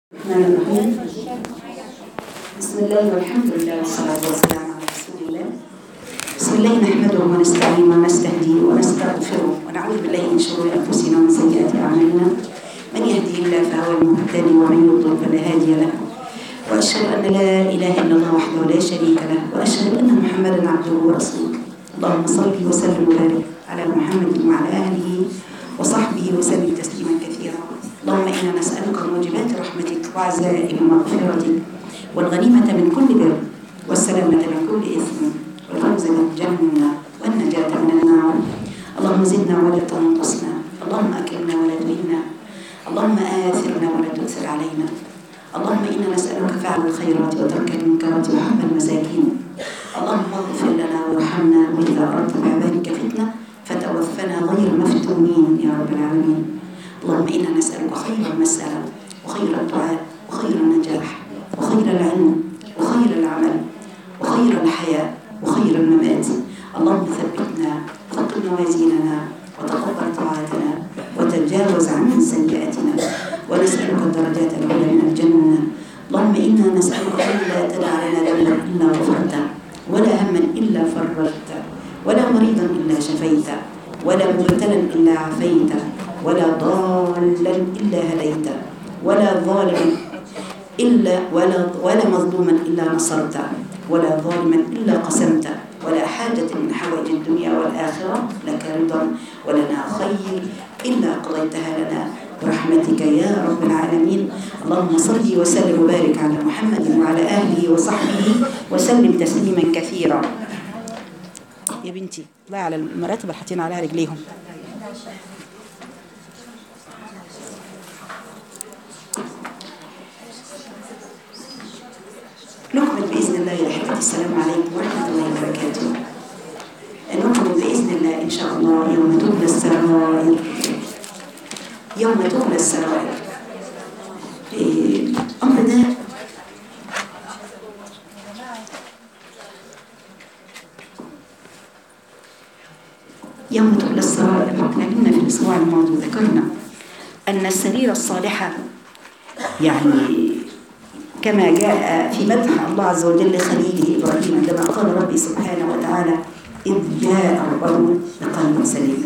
الرحمن الرحيم بسم الله والحمد لله والصلاة والسلام على رسول الله بسم الله نحمده ونستعين ونستهديه ونستغفره ونعوذ بالله من شرور أنفسنا ومن سيئات أعمالنا من يهديه الله فهو المهتدي ومن يضلل فلا هادي له وأشهد أن لا إله إلا الله وحده لا شريك له وأشهد أن محمدا عبده ورسوله اللهم صل وسلم وبارك على محمد وعلى آله وصحبه وسلم تسليما كثيرا اللهم إنا نسألك موجبات رحمتك وعزائم مغفرتك والغنيمة من كل بر والسلامة من كل إثم والفوز بالجنة والنجاة من النار اللهم زدنا ولا تنقصنا اللهم أكرمنا ولا تهنا اللهم آثرنا ولا تؤثر علينا اللهم إنا نسألك فعل الخيرات وترك المنكرات وحب المساكين اللهم اغفر لنا وارحمنا وإذا أردت بعبادك فتنة فتوفنا غير مفتونين يا رب العالمين اللهم إنا نسألك خير المسألة وخير الدعاء وخير النجاح وخير العلم وخير العمل وخير الحياة وخير الممات اللهم ثبتنا وثقل موازيننا وتقبل طاعتنا وتجاوز عن سيئاتنا ونسألك الدرجات العلى من الجنة اللهم إنا نسألك ألا تدع لنا ذنبا إلا غفرته ولا هما إلا فرجته ولا مريضا إلا شفيته ولا مبتلا إلا عافيته ولا ضالا إلا هديته ولا ظالما إلا ولا ولا مظلوما إلا نصرته ولا ظالما إلا قسمته ولا حاجة من حوائج الدنيا والآخرة لك رضا ولنا خير إلا قضيتها لنا برحمتك يا رب العالمين اللهم صل وسلم وبارك على محمد وعلى آله وصحبه وسلم تسليما كثيرا يا بنتي لا على المراتب اللي حاطين عليها رجليهم نكمل بإذن الله يا أحبتي السلام عليكم ورحمة الله وبركاته نكمل بإذن الله إن شاء الله يوم تبلى السرائر يوم تبلى السرائر إيه، الأمر ده يوم تبلى السرائر تكلمنا في الأسبوع الماضي ذكرنا أن السريرة الصالحة يعني كما جاء في مدح الله عز وجل لخليله إبراهيم عندما قال ربي سبحانه وتعالى إذ جاء ربه بقلب سليم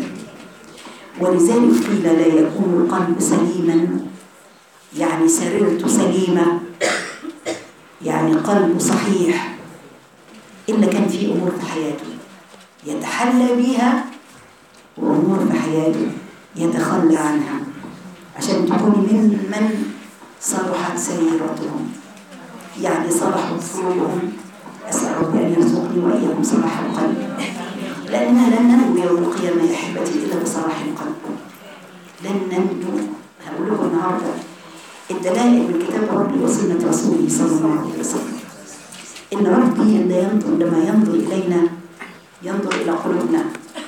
ولذلك قيل لا يكون القلب سليما يعني سريرته سليمة يعني قلبه صحيح إلا كان في أمور في حياته يتحلى بها وأمور في حياته يتخلى عنها عشان تكوني من من صلحت سريرتهم يعني صلحوا فروعهم أسأل ربي أن يرزقني وإياكم صلاح القلب لأننا لن ننجو يوم القيامة يا أحبتي إلا بصلاح القلب لن ننجو هقول لكم النهارده الدلائل من كتاب ربي وسنة رسوله صلى الله عليه وسلم إن ربي عند ينظر لما ينظر إلينا ينظر إلى قلوبنا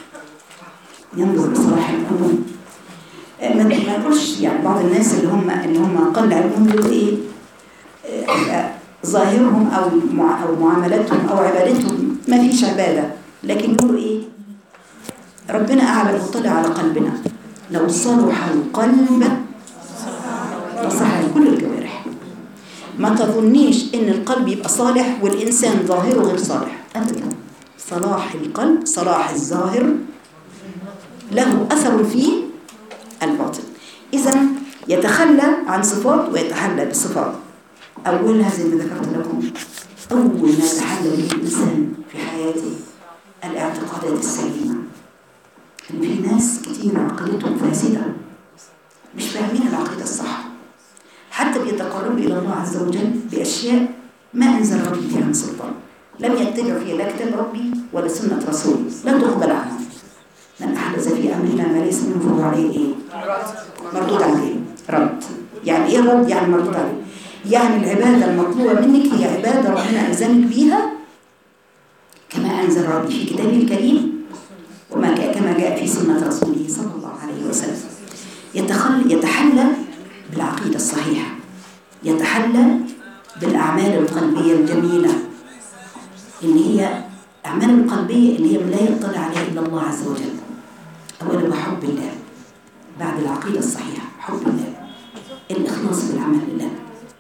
ينظر لصلاح القلوب ما ما نقولش يعني بعض الناس اللي هم اللي هم اقل علمهم يقولوا ايه آه، ظاهرهم او مع او معاملتهم او عبادتهم ما فيش عباده لكن يقولوا ايه ربنا اعلم مطلع على قلبنا لو صلح القلب لصح كل الجوارح ما تظنيش ان القلب يبقى صالح والانسان ظاهره غير صالح ابدا صلاح القلب صلاح الظاهر له اثر في الباطن إذا يتخلى عن صفات ويتحلى بصفات أولها زي ما ذكرت لكم أول ما يتحلى به الإنسان في حياته الاعتقادات السليمة إن في ناس كتير عقيدتهم فاسدة مش فاهمين العقيدة الصح حتى بيتقربوا إلى الله عز وجل بأشياء ما أنزل ربي فيها من سلطان لم يتبع فيها لا كتاب ربي ولا سنة رسوله لن تقبل عنهم من أحدث في أمرنا ما ليس منه فهو عليه إيه؟ مردود عليه رد يعني إيه رد؟ يعني مردود عليه يعني العبادة المطلوبة منك هي عبادة ربنا ألزمك بيها كما أنزل ربي في كتابه الكريم وما جاء كما جاء في سنة رسوله صلى الله عليه وسلم يتخل يتحلى بالعقيدة الصحيحة يتحلى بالأعمال القلبية الجميلة اللي هي أعمال القلبية اللي هي لا يطلع عليها إلا الله عز وجل أولا وحب الله بعد العقيدة الصحيحة حب الله الإخلاص بالعمل لله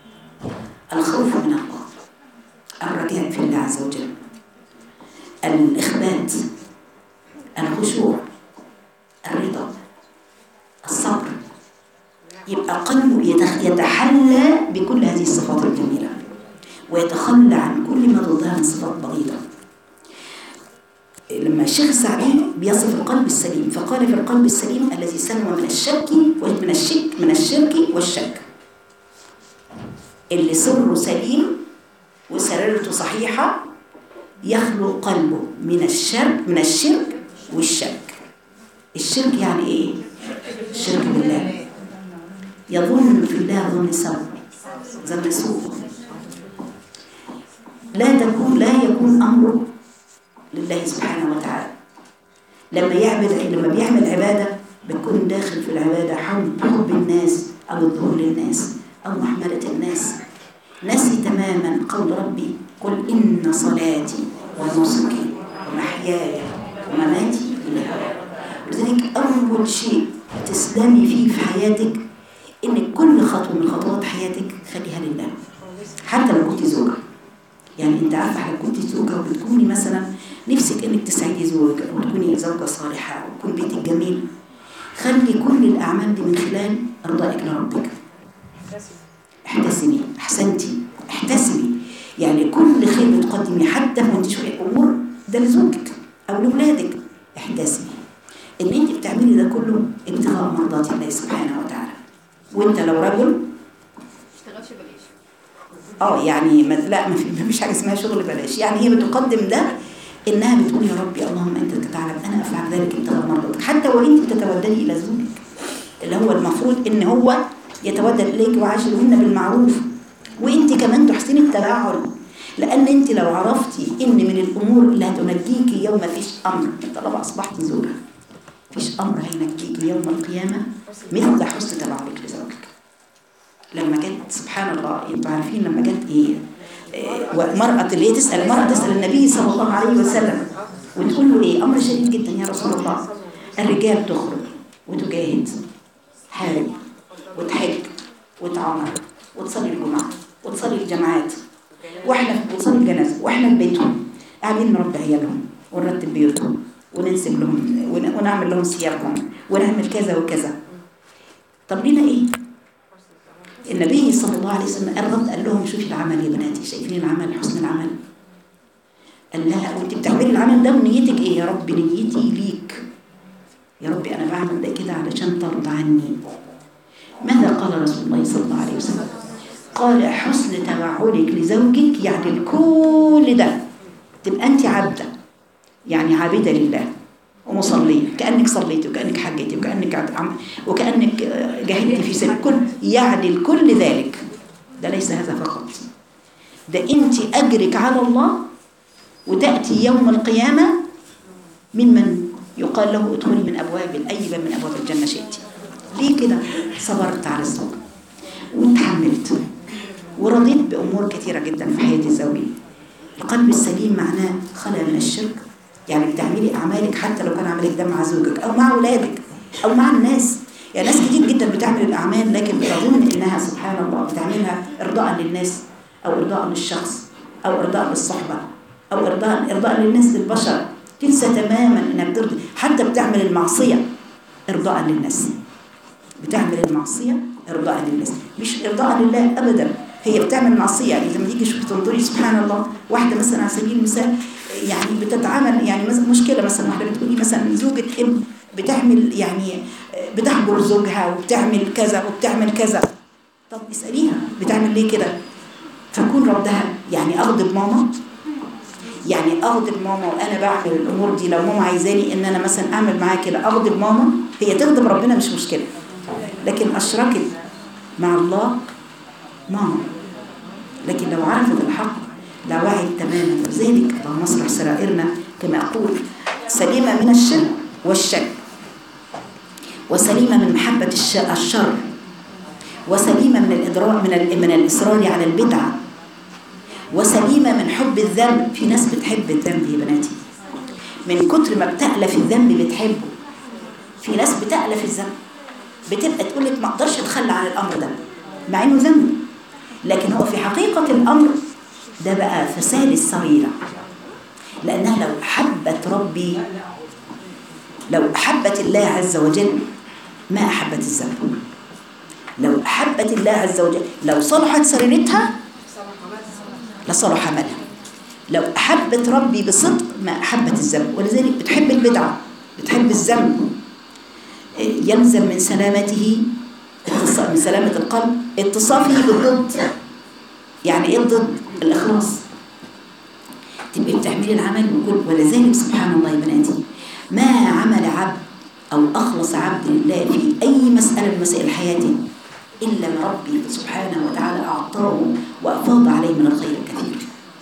الخوف من الله الرجاء في الله عز وجل الإخبات الخشوع الرضا الصبر يبقى قلبه يتخ- يتحلى بكل هذه الصفات الجميلة ويتخلى عن كل ما ضدها من صفات بغيضة لما الشيخ السعدي بيصف القلب السليم فقال في القلب السليم الذي سلم من الشك ومن الشك من الشرك والشك اللي سره سليم وسريرته صحيحة يخلو قلبه من الشرك من الشرك والشك الشرك يعني ايه الشرك بالله يظن في الله ظن سوء ظن سوء لا تكون لا يكون امره لله سبحانه وتعالى لما يعبد لما بيعمل عباده بتكون داخل في العباده حب حب الناس او الظهور للناس او محمله الناس نسي تماما قول ربي قل ان صلاتي ونسكي ومحياي ومماتي لله لذلك اول شيء تسلمي فيه في حياتك ان كل خطوه من خطوات حياتك خليها لله حتى لو كنت زوجه يعني انت عارفه لو كنت زوجه وبتكوني مثلا نفسك انك تسعدي زوجك وتكوني زوجه صالحه ويكون بيتك جميل خلي كل الاعمال دي من خلال ارضائك لربك احتسبي احسنتي احتسبي يعني كل خير بتقدمي حتى وانت شويه امور ده لزوجك او لاولادك احتسبي ان انت بتعملي ده كله ابتغاء مرضات الله سبحانه وتعالى وانت لو رجل اشتغلش بلاش اه يعني ما لا ما في- ما فيش حاجه اسمها شغل بلاش يعني هي بتقدم ده انها بتقول يا ربي اللهم انت تعلم انا افعل ذلك ابتغاء مرضاتك حتى وانت بتتوددي الى زوجك اللي هو المفروض ان هو يتودد اليك وعاشرهن بالمعروف وانت كمان تحسني التباعد لان انت لو عرفتي ان من الامور اللي هتنجيكي يوم فيش امر طالما اصبحت زوجه فيش امر هينجيكي يوم القيامه مثل حسن تباعدك لزوجك لما جت سبحان الله انتوا عارفين لما جت ايه إيه، ومرأة اللي هي تسأل المرأة تسأل النبي صلى الله عليه وسلم وتقول له ايه امر شديد جدا يا رسول الله الرجال تخرج وتجاهد حارب وتحج وتعمر وتصلي الجمعة وتصلي الجماعات واحنا وتصلي الجنازة واحنا في بيتهم قاعدين نربي عيالهم ونرتب بيوتهم وننسب لهم ون- ونعمل لهم ثيابهم ونعمل كذا وكذا طب لينا ايه؟ النبي صلى الله عليه وسلم الرد قال لهم شوفي العمل يا بناتي شايفين العمل حسن العمل قال لها وانت بتعملي العمل ده ونيتك ايه يا رب نيتي ليك يا ربي انا بعمل ده كده علشان ترضى عني ماذا قال رسول الله صلى الله عليه وسلم قال حسن تبعلك لزوجك يعني الكل ده تبقى انت عبده يعني عابده لله ومصليه كانك صليتي وكانك حجيتي وكانك عم- وكانك آه، جاهدتي في سبيل كل يعني الكل ذلك ده ليس هذا فقط ده انت اجرك على الله وتاتي يوم القيامه ممن يقال له ادخلي من ابواب اي باب من ابواب الجنه شئتي ليه كده صبرت على الزوج وتحملت ورضيت بامور كثيره جدا في حياتي الزوجيه القلب السليم معناه خلى من الشرك يعني بتعملي اعمالك حتى لو كان عملك ده مع زوجك او مع اولادك او مع الناس يعني ناس كتير جدا بتعمل الاعمال لكن بتظن انها سبحان الله بتعملها ارضاء للناس او ارضاء للشخص او ارضاء للصحبه او ارضاء ارضاء للناس للبشر تنسى تماما انها بترضي حتى بتعمل المعصيه ارضاء للناس بتعمل المعصية إرضاء للناس مش إرضاء لله أبدا هي بتعمل معصية يعني لما تيجي شوف تنظري سبحان الله واحدة مثلا على سبيل المثال يعني بتتعامل يعني مثلا مشكلة مثلا واحدة بتقولي مثلا زوجة ابن بتعمل يعني بتحجر زوجها وبتعمل كذا وبتعمل كذا طب اسأليها بتعمل ليه كده فكون ردها يعني أغضب ماما يعني اغضب ماما وانا بعمل الامور دي لو ماما عايزاني ان انا مثلا اعمل معاها كده اغضب ماما هي تغضب ربنا مش مشكله لكن اشركت مع الله ماما لكن لو عرفت الحق لوعت تماما لذلك اللهم اصلح سرائرنا كما اقول سليمه من الشرك والشك وسليمه من محبه الش- الشر وسليمه من الادراك من ال- من الاصرار على البدعه وسليمة من حب الذنب في ناس بتحب الذنب يا بناتي من كتر ما بتألف الذنب بتحبه في ناس بتألف الذنب بتبقى تقول لك ما اقدرش اتخلى عن الامر ده مع انه ذنب لكن هو في حقيقة الأمر ده بقى فساد السريرة لأنها لو أحبت ربي لو أحبت الله عز وجل ما أحبت الذنب لو أحبت الله عز وجل لو صلحت سريرتها لصلح عملها لو أحبت ربي بصدق ما أحبت الذنب ولذلك بتحب البدعة بتحب الذنب يلزم من سلامته اتص- من سلامة القلب اتصافه بالضد يعني ايه الضد الإخلاص تبقي بتعملي العمل وكل ولذلك سبحان الله يا بناتي ما عمل عبد أو أخلص عبد لله في أي مسألة من مسائل حياته إلا ما ربي سبحانه وتعالى أعطاه وأفاض عليه من الخير الكثير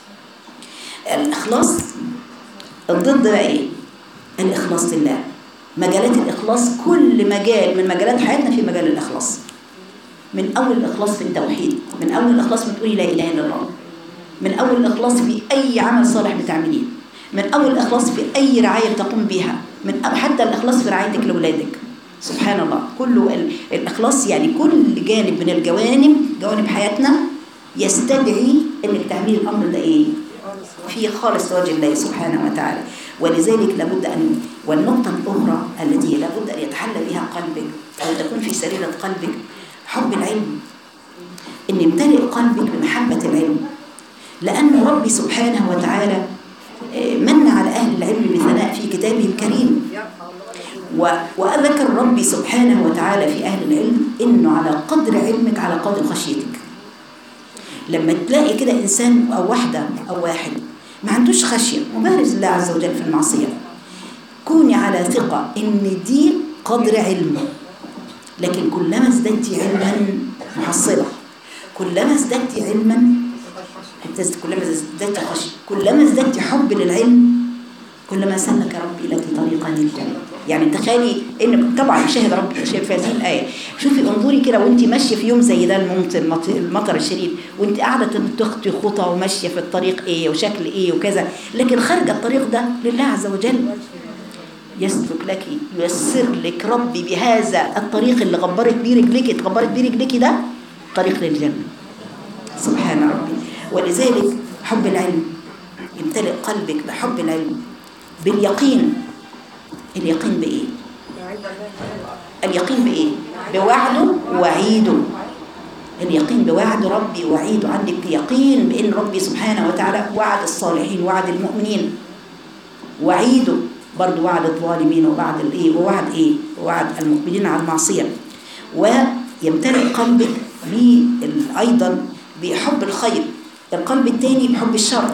الإخلاص الضد بقى إيه؟ الإخلاص لله مجالات الإخلاص كل مجال من مجالات حياتنا في مجال الإخلاص من أول الإخلاص في التوحيد من أول الإخلاص بتقولي لا إله إلا الله من أول الإخلاص في أي عمل صالح بتعمليه من أول الإخلاص في أي رعاية تقوم بها من أو حتى الإخلاص في رعايتك لأولادك سبحان الله كله ال- الإخلاص يعني كل جانب من الجوانب جوانب حياتنا يستدعي أنك تعملي الأمر ده إيه في خالص وجه الله سبحانه وتعالى ولذلك لابد أن والنقطة الأخرى التي لابد أن يتحلى بها قلبك أو تكون في سريرة قلبك حب العلم أن يمتلئ قلبك بمحبة العلم لأن ربي سبحانه وتعالى آه، من على أهل العلم بثناء في كتابه الكريم و- وأذكر ربي سبحانه وتعالى في أهل العلم إنه على قدر علمك على قدر خشيتك لما تلاقي كده إنسان أو واحدة أو واحد ما عندوش خشية مبارز الله عز وجل في المعصية كوني على ثقة إن دي قدر علم لكن كلما ازددت علما محصلة كلما ازددت علما ازددت- كلما ازددت خشية كلما ازددت حب للعلم كلما سلك ربي لك طريقا للجنة يعني تخيلي ان طبعا شاهد ربي شاهد في هذه الايه شوفي انظري كده وانت ماشيه في يوم زي ده الممطر المط- المطر الشديد وانت قاعده تخطي خطى وماشيه في الطريق ايه وشكل ايه وكذا لكن خارجه الطريق ده لله عز وجل يسلك لك ييسر لك ربي بهذا الطريق اللي غبرت بيه رجلك اتغبرت بيه رجلك ده طريق للجنه سبحان ربي ولذلك حب العلم يمتلئ قلبك بحب العلم باليقين اليقين بإيه؟ اليقين بإيه؟ بوعده ووعيده اليقين بوعد ربي ووعيده عندك يقين بأن ربي سبحانه وتعالى وعد الصالحين وعد المؤمنين وعيده برضو وعد الظالمين ووعد الايه ووعد ايه ووعد المقبلين على المعصيه ويمتلئ قلبك بال- ايضا بحب الخير القلب الثاني بحب الشر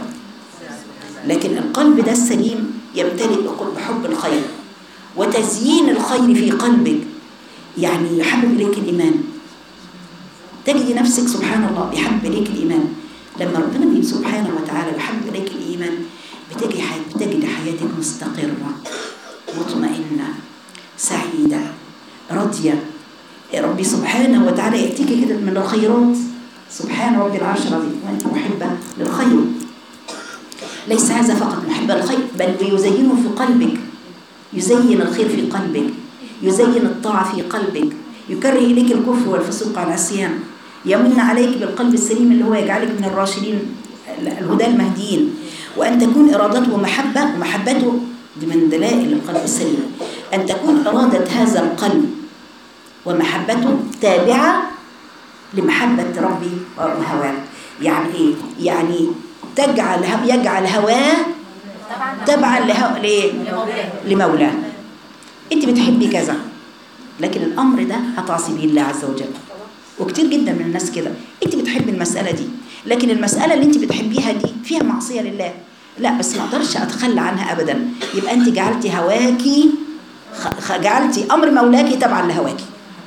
لكن القلب ده السليم يمتلئ بقل- بحب الخير وتزيين الخير في قلبك يعني يحبب إليك الإيمان تجدي نفسك سبحان الله بيحبب إليك الإيمان لما ربنا بي سبحانه وتعالى يحبب إليك الإيمان بتجي حي... بتجد حياتك مستقرة مطمئنة سعيدة راضية ربي سبحانه وتعالى يأتيك كده من الخيرات سبحان ربي العرش العظيم وأنت محبة للخير ليس هذا فقط محب الخير بل ويزينه في قلبك يزين الخير في قلبك يزين الطاعة في قلبك يكره إليك الكفر والفسوق والعصيان يمن عليك بالقلب السليم اللي هو يجعلك من الراشدين الهدى المهديين وأن تكون إرادته محبة ومحبته دي من دلائل القلب السليم أن تكون إرادة هذا القلب ومحبته تابعة لمحبة ربي وهواه يعني إيه؟ يعني تجعل يجعل هواه تبعا لهو... ليه؟ لمولاه انت بتحبي كذا لكن الامر ده هتعصي به الله عز وجل وكتير جدا من الناس كده انت بتحبي المساله دي لكن المساله اللي انت بتحبيها دي فيها معصيه لله لا بس ما اقدرش اتخلى عنها ابدا يبقى انت جعلتي هواكي خ... جعلتي امر مولاكي تبعا لهواكي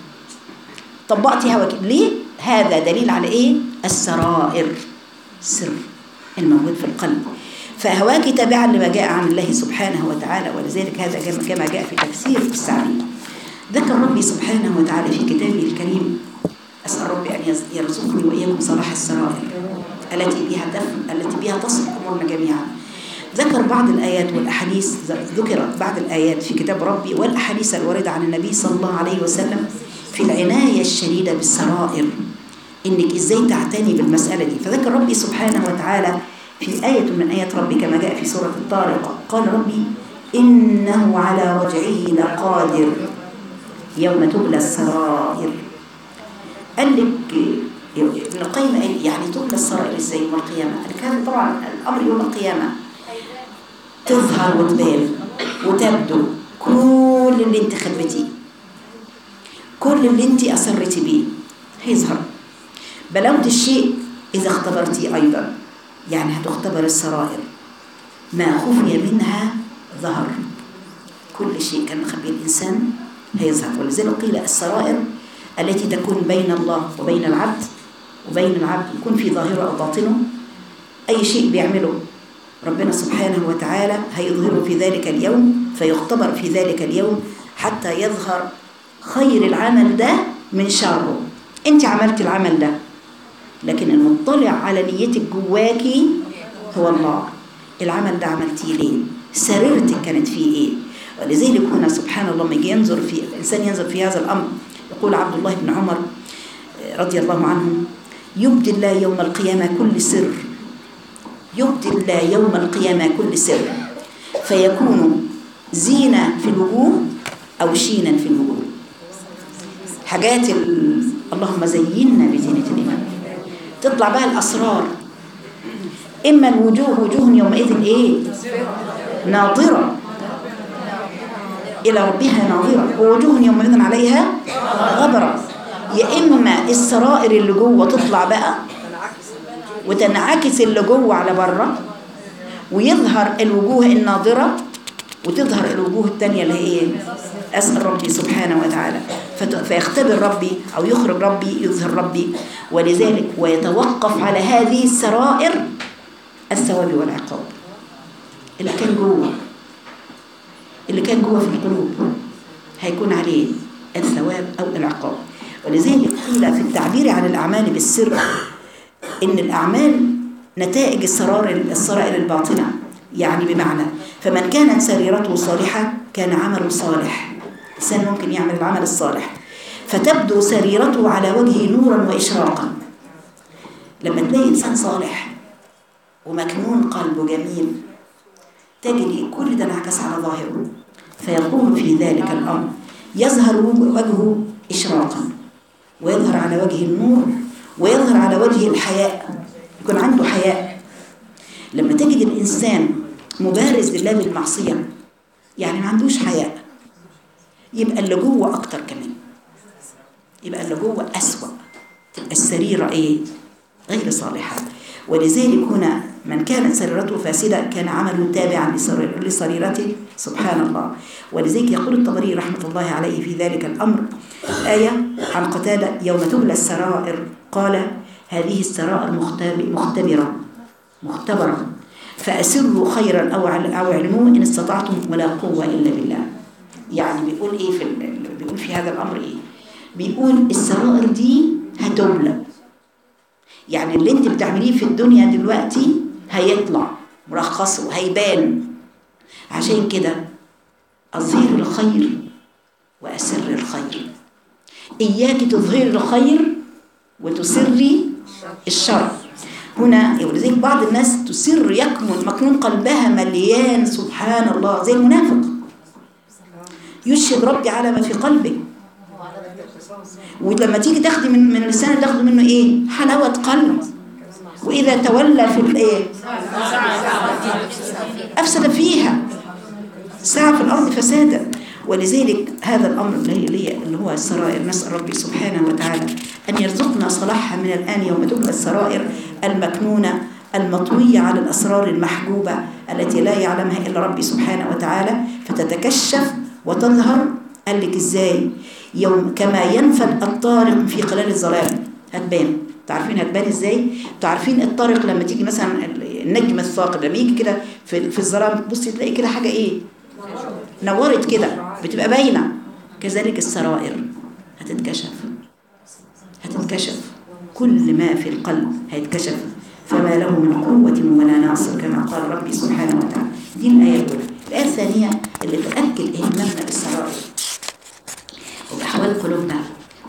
طبقتي هواكي ليه هذا دليل على ايه السرائر سر الموجود في القلب فهواك تابعا لما جاء عن الله سبحانه وتعالى ولذلك هذا كما جاء في تفسير السعدي ذكر ربي سبحانه وتعالى في كتابه الكريم أسأل ربي أن يرزقني وإياكم صلاح السرائر التي بها دفن التي بها تصل أمورنا جميعا ذكر بعض الآيات والأحاديث ذكرت بعض الآيات في كتاب ربي والأحاديث الواردة عن النبي صلى الله عليه وسلم في العناية الشديدة بالسرائر انك ازاي تعتني بالمسألة دي فذكر ربي سبحانه وتعالى في آية من آيات ربي كما جاء في سورة الطارق قال ربي إنه على رجعه لقادر يوم تبلى السرائر قال لك ابن القيم قال يعني تبلى السرائر ازاي يوم القيامة قال لك هذا طبعا الأمر يوم القيامة تظهر وتبان وتبدو كل اللي انت خبيتيه كل اللي انت أسرتي بيه هيظهر بلوت الشيء إذا اختبرتيه أيضا يعني هتختبر السرائر ما خفي منها ظهر كل شيء كان مخبي الإنسان هيظهر ولذلك قيل السرائر التي تكون بين الله وبين العبد وبين العبد يكون في ظاهره أو باطنه أي شيء بيعمله ربنا سبحانه وتعالى هيظهره في ذلك اليوم فيختبر في ذلك اليوم حتى يظهر خير العمل ده من شره انت عملت العمل ده لكن المطلع على نيتك جواكي هو الله العمل ده عملتيه ليه سريرتك كانت فيه ايه ولذلك هنا سبحان الله لما يجي ينظر في الانسان ينظر في هذا الامر يقول عبد الله بن عمر رضي الله عنه يبدي الله يوم القيامه كل سر يبدي الله يوم القيامه كل سر فيكون زينه في الوجوه او شينا في الوجوه حاجات ال... اللهم زينا بزينه الايمان تطلع بقى الاسرار اما الوجوه وجوه يومئذ ايه ناظره إلى ربها ناظرة ووجوه يومئذ عليها غبرة يا إما السرائر اللي جوه تطلع بقى وتنعكس اللي جوه على بره ويظهر الوجوه الناظرة وتظهر الوجوه التانية اللي هي أسأل ربي سبحانه وتعالى فيختبر ربي أو يخرج ربي يظهر ربي ولذلك ويتوقف على هذه السرائر الثواب والعقاب اللي كان جوه اللي كان جوه في القلوب هيكون عليه الثواب أو العقاب ولذلك قيل في التعبير عن الأعمال بالسر إن الأعمال نتائج السرائر السرائر الباطنة يعني بمعنى فمن كانت سريرته صالحة كان عمله صالح الإنسان ممكن يعمل العمل الصالح فتبدو سريرته على وجهه نورا وإشراقا لما تلاقي إنسان صالح ومكنون قلبه جميل تجري كل ده انعكس على ظاهره فيكون في ذلك الأمر يظهر وجهه إشراقا ويظهر على وجهه النور ويظهر على وجهه الحياء يكون عنده حياء لما تجد الإنسان مبارز لله بالمعصية يعني ما عندوش حياء يبقى اللي جوه أكتر كمان يبقى اللي جوه أسوأ تبقى السريرة إيه غير صالحة ولذلك هنا من كانت سريرته فاسدة كان عمله تابعا لسريرته سبحان الله ولذلك يقول الطبري رحمة الله عليه في ذلك الأمر آية عن قتادة يوم تبلى السرائر قال هذه السرائر مختبرة مختبرة فأسروا خيرا أو أو علموه إن استطعتم ولا قوة إلا بالله يعني بيقول إيه في بيقول في هذا الأمر إيه بيقول السرائر دي هتبلى يعني اللي انت بتعمليه في الدنيا دلوقتي هيطلع مرخص وهيبان عشان كده أظهر الخير وأسر الخير إياك تظهري الخير وتسري الشر هنا ولذلك بعض الناس تسر يكمن مكنون قلبها مليان سبحان الله زي المنافق يشهد ربي على ما في قلبه ولما تيجي تاخدي من من اللسان تاخدي منه ايه حلاوه قلب واذا تولى في الايه افسد فيها سعى في الارض فسادا ولذلك هذا الامر اللي اللي هو السرائر نسال ربي سبحانه وتعالى ان يرزقنا صلاحها من الان يوم تبلى السرائر المكنونه المطويه على الاسرار المحجوبه التي لا يعلمها الا ربي سبحانه وتعالى فتتكشف وتظهر قال لك ازاي يوم كما ينفد الطارق في خلال الظلام هتبان تعرفين هتبان ازاي تعرفين الطارق لما تيجي مثلا النجم الثاقب لما يجي كده في, في الظلام تبصي تلاقي كده حاجه ايه نورت كده بتبقى باينه كذلك السرائر هتتكشف هتتكشف كل ما في القلب هيتكشف فما له من قوة ولا ناصر كما قال ربي سبحانه وتعالى دي الآية الأولى الآية الثانية اللي تأكد إهمامنا بالسرائر وبأحوال قلوبنا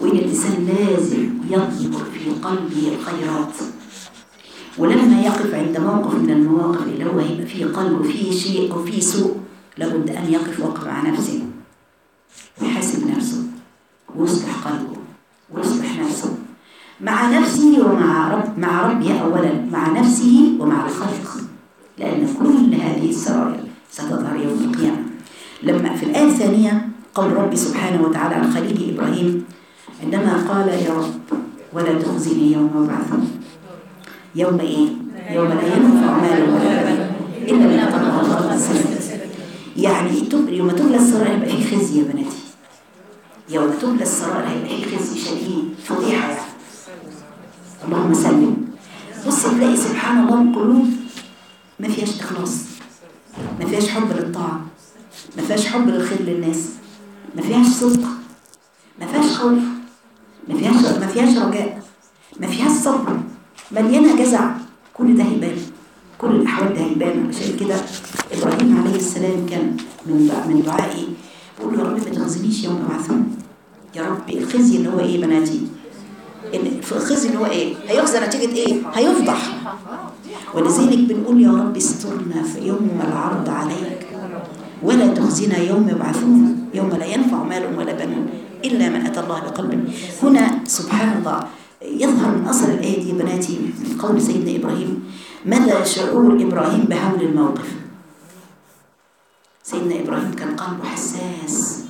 وإن الإنسان لازم يضبط في قلبه الخيرات ولما يقف عند موقف من المواقف اللي هو هيبقى فيه قلبه فيه شيء أو فيه سوء لابد أن يقف وقف مع نفسه ويحاسب نفسه ويصلح قلبه ويصلح نفسه مع نفسه ومع رب مع ربه أولا مع نفسه ومع الخلق لأن كل هذه السرائر ستظهر يوم القيامة لما في الآية الثانية قول ربي سبحانه وتعالى عن خليله إبراهيم عندما قال يا رب ولا تخزني يوم يبعثون يوم إيه؟ يوم لا ينفع مال ولا بنون إلا من أتى الله بقلب سليم يعني تب- يوم تبلى السرائر يبقى في خزي يا بناتي يوم تبلى السرائر هيبقى في خزي شديد فضيحة يعني اللهم سلم بص تلاقي سبحان الله القلوب ما فيهاش إخلاص ما فيهاش حب للطاعة ما فيهاش حب للخير للناس ما فيهاش صدق ما فيهاش خوف ما فيهاش ما فيهاش رجاء ما فيهاش صبر مليانة جزع كل ده هيبان كل الأحوال ده هيبان عشان كده إبراهيم عليه السلام كان من دع- من دعائي بقول له يا رب ما تخزنيش يوم يبعثون يا رب الخزي اللي هو إيه بناتي إن في الخزي اللي هو إيه هيخزى نتيجة إيه هيفضح ولذلك بنقول يا رب استرنا في يوم العرض عليك ولا تخزنا يوم يبعثون يوم لا ينفع مال ولا بنون إلا من أتى الله بقلب هنا سبحان الله يظهر من أصل الآية دي بناتي من قول سيدنا إبراهيم مدى شعور إبراهيم بهول الموقف سيدنا إبراهيم كان قلبه حساس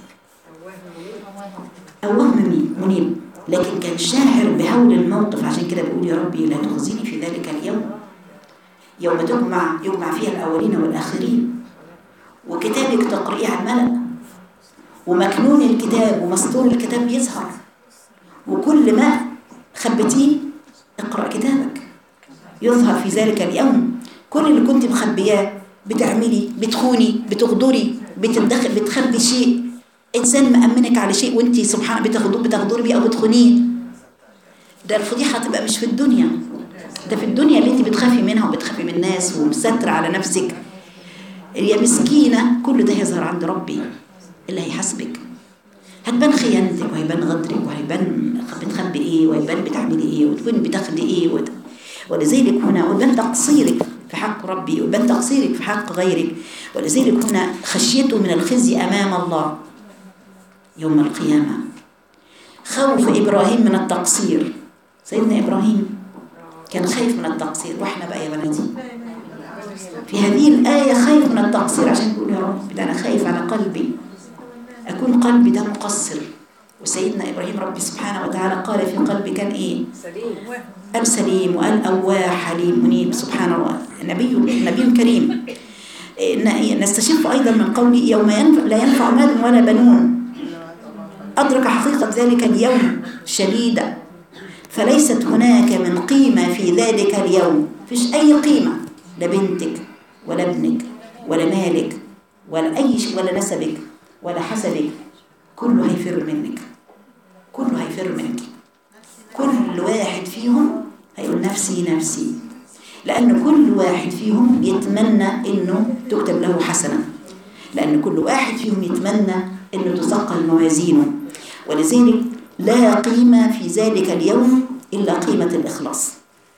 أواه منيب منيب لكن كان شاعر بهول الموقف عشان كده بيقول يا ربي لا تخزني في ذلك اليوم يوم تجمع يجمع فيها الأولين والآخرين وكتابك تقرئيه على الملأ ومكنون الكتاب ومسطور الكتاب يظهر وكل ما خبتيه اقرأ كتابك يظهر في ذلك اليوم كل اللي كنت مخبياه بتعملي بتخوني بتغدري بتدخل بتخبي شيء انسان مأمنك على شيء وانت سبحان بتغدري بتغدري بيه او بتخونيه ده الفضيحه هتبقى مش في الدنيا ده في الدنيا اللي انت بتخافي منها وبتخافي من الناس ومستر على نفسك يا مسكينه كل ده يظهر عند ربي اللي هيحاسبك هتبان خيانتك وهيبان غدرك وهيبان بتخبي ايه وهيبان بتعملي ايه وتكوني بتاخدي ايه وت... ولذلك هنا ويبان تقصيرك في حق ربي ويبان تقصيرك في حق غيرك ولذلك هنا خشيته من الخزي امام الله يوم القيامه خوف ابراهيم من التقصير سيدنا ابراهيم كان خايف من التقصير واحنا بقى يا بناتي في هذه الآية خايف من التقصير عشان يقول يا رب ده أنا خايف على قلبي أكون قلبي ده مقصر وسيدنا إبراهيم ربي سبحانه وتعالى قال في قلبي كان إيه قال سليم وقال أواه حليم منيب سبحان الله نبي نبي كريم إيه، نستشف أيضا من قولي يوم ينفع لا ينفع مال ولا بنون أدرك حقيقة ذلك اليوم شديدة فليست هناك من قيمة في ذلك اليوم فيش أي قيمة لا بنتك ولا ابنك ولا مالك ولا أي شيء ولا نسبك ولا حسبك كله هيفر منك كله هيفر منك كل واحد فيهم هيقول نفسي نفسي لأن كل واحد فيهم يتمنى إنه تكتب له حسنة لأن كل واحد فيهم يتمنى إنه تثقل موازينه ولذلك لا قيمة في ذلك اليوم إلا قيمة الإخلاص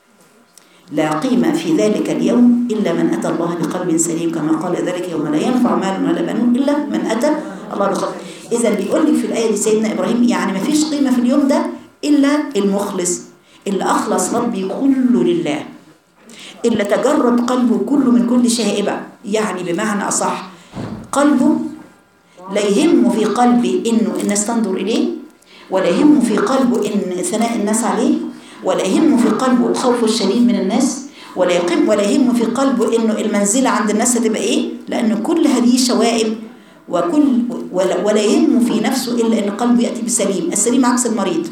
لا قيمة في ذلك اليوم إلا من أتى الله بقلب سليم كما قال ذلك يوم لا ينفع مال ولا بنون إلا من أتى الله بقلب إذا بيقول لك في الآية دي سيدنا إبراهيم يعني ما فيش قيمة في اليوم ده إلا المخلص اللي أخلص ربي كله لله اللي تجرد قلبه كله من كل شائبة يعني بمعنى أصح قلبه لا يهم في قلبي إنه الناس تنظر إليه ولا يهم في قلبه إن ثناء الناس عليه ولا يهم في قلبه الخوف الشديد من الناس ولا يقم ولا يهم في قلبه إنه المنزلة عند الناس هتبقى إيه لأن كل هذه شوائب وكل ولا, ولا يهم في نفسه إلا إن قلبه يأتي بسليم السليم عكس المريض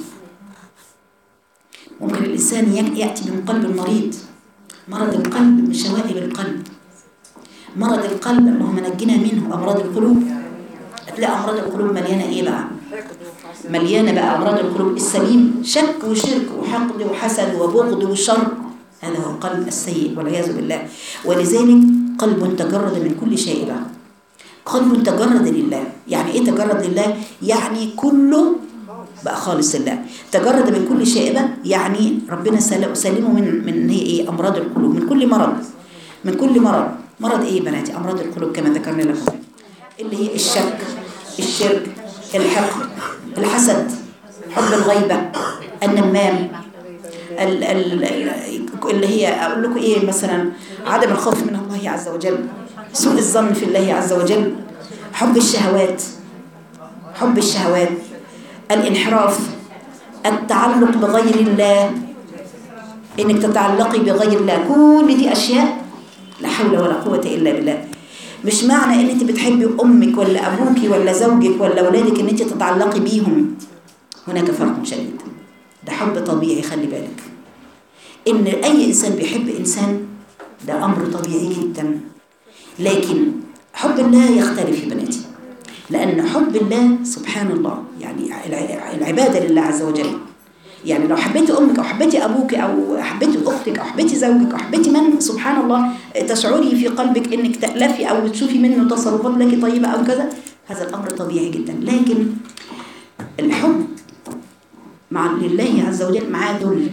ممكن الإنسان يأتي من قلب المريض مرض القلب من شوائب القلب مرض القلب اللهم نجنا منه أمراض القلوب هتلاقي أمراض القلوب مليانة إيه بقى مليانة بقى أمراض القلوب السليم شك وشرك وحقد وحسد وبغض وشر هذا هو القلب السيء والعياذ بالله ولذلك قلب تجرد من كل شائبة قلب تجرد لله يعني إيه تجرد لله يعني كله بقى خالص لله تجرد من كل شائبة يعني ربنا سلم سلمه من من هي ايه امراض القلوب من كل مرض من كل مرض مرض ايه يا بناتي امراض القلوب كما ذكرنا لكم اللي هي الشك الشرك الحقد الحسد حب الغيبة النمام ال ال اللي هي اقول لكم ايه مثلا عدم الخوف من الله عز وجل سوء الظن في الله عز وجل حب الشهوات حب الشهوات الانحراف التعلق بغير الله انك تتعلقي بغير الله كل دي اشياء لا حول ولا قوة الا بالله مش معنى ان انت بتحبي امك ولا ابوك ولا زوجك ولا اولادك ان انت تتعلقي بيهم هناك فرق شديد ده حب طبيعي خلي بالك ان اي انسان بيحب انسان ده امر طبيعي جدا لكن حب الله يختلف يا بناتي لان حب الله سبحان الله يعني العباده لله عز وجل يعني لو حبيتي امك او حبيتي ابوك او حبيتي اختك او حبيتي زوجك او حبيتي من سبحان الله تشعري في قلبك انك تالفي او تشوفي منه تصرفات لك طيبه او كذا هذا الامر طبيعي جدا لكن الحب مع لله عز وجل معاه ذل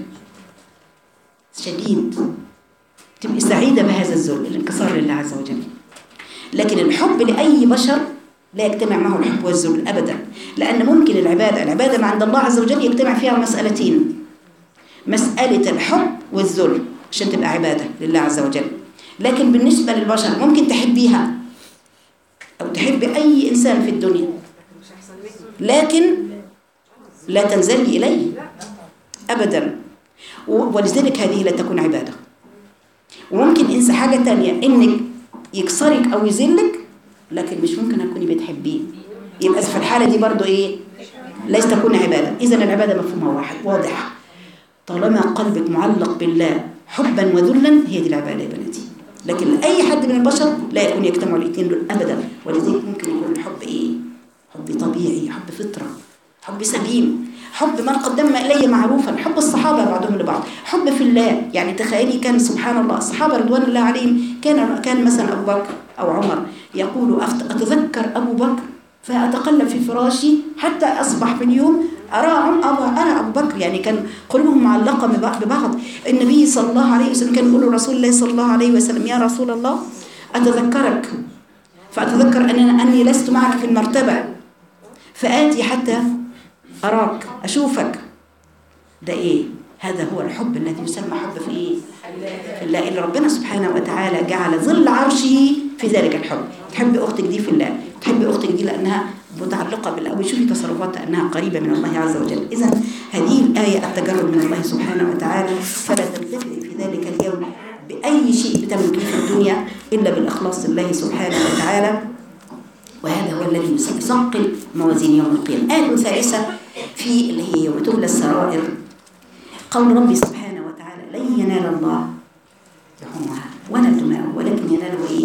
شديد تبقي سعيدة بهذا الذل الانكسار لله عز وجل لكن الحب لأي بشر لا يجتمع معه الحب والذل أبدا لأن ممكن العبادة العبادة مع عند الله عز وجل يجتمع فيها مسألتين مسألة الحب والذل عشان تبقى عبادة لله عز وجل لكن بالنسبة للبشر ممكن تحبيها أو تحبي أي إنسان في الدنيا لكن لا تنزلي إليه أبدا ولذلك هذه لا تكون عبادة وممكن انسى حاجة تانية انك يكسرك او يذلك لكن مش ممكن تكوني بتحبيه يبقى في الحالة دي برضو ايه ليس تكون عبادة اذا العبادة مفهومها واحد واضح طالما قلبك معلق بالله حبا وذلا هي دي العبادة يا بناتي لكن اي حد من البشر لا يكون يجتمع الاثنين دول ابدا ولذلك ممكن يكون الحب ايه حب طبيعي حب فطره حب سليم حب من قدم إلي معروفا حب الصحابة بعضهم لبعض حب في الله يعني تخيلي كان سبحان الله الصحابة رضوان الله عليهم كان كان مثلا أبو بكر أو عمر يقول أتذكر أبو بكر فأتقلب في فراشي حتى أصبح في اليوم أرى أبو أنا أبو بكر يعني كان قلوبهم معلقة ببعض النبي صلى الله عليه وسلم كان يقول رسول الله صلى الله عليه وسلم يا رسول الله أتذكرك فأتذكر أن أني لست معك في المرتبة فآتي حتى أراك أشوفك ده إيه هذا هو الحب الذي يسمى حب في إيه في الله اللي ربنا سبحانه وتعالى جعل ظل عرشه في ذلك الحب تحب أختك دي في الله تحب أختك دي لأنها متعلقة بالله ويشوفي تصرفاتها أنها قريبة من الله عز وجل إذا هذه الآية التجرد من الله سبحانه وتعالى فلا تنتفئ في ذلك اليوم بأي شيء بتملكه في الدنيا إلا بالإخلاص لله سبحانه وتعالى وهذا هو الذي يثقل موازين يوم القيامة آية ثالثة في اللي هي يوم تبلى السرائر قول ربي سبحانه وتعالى لن ينال الله لحومها ولا دماءه ولكن يناله ايه؟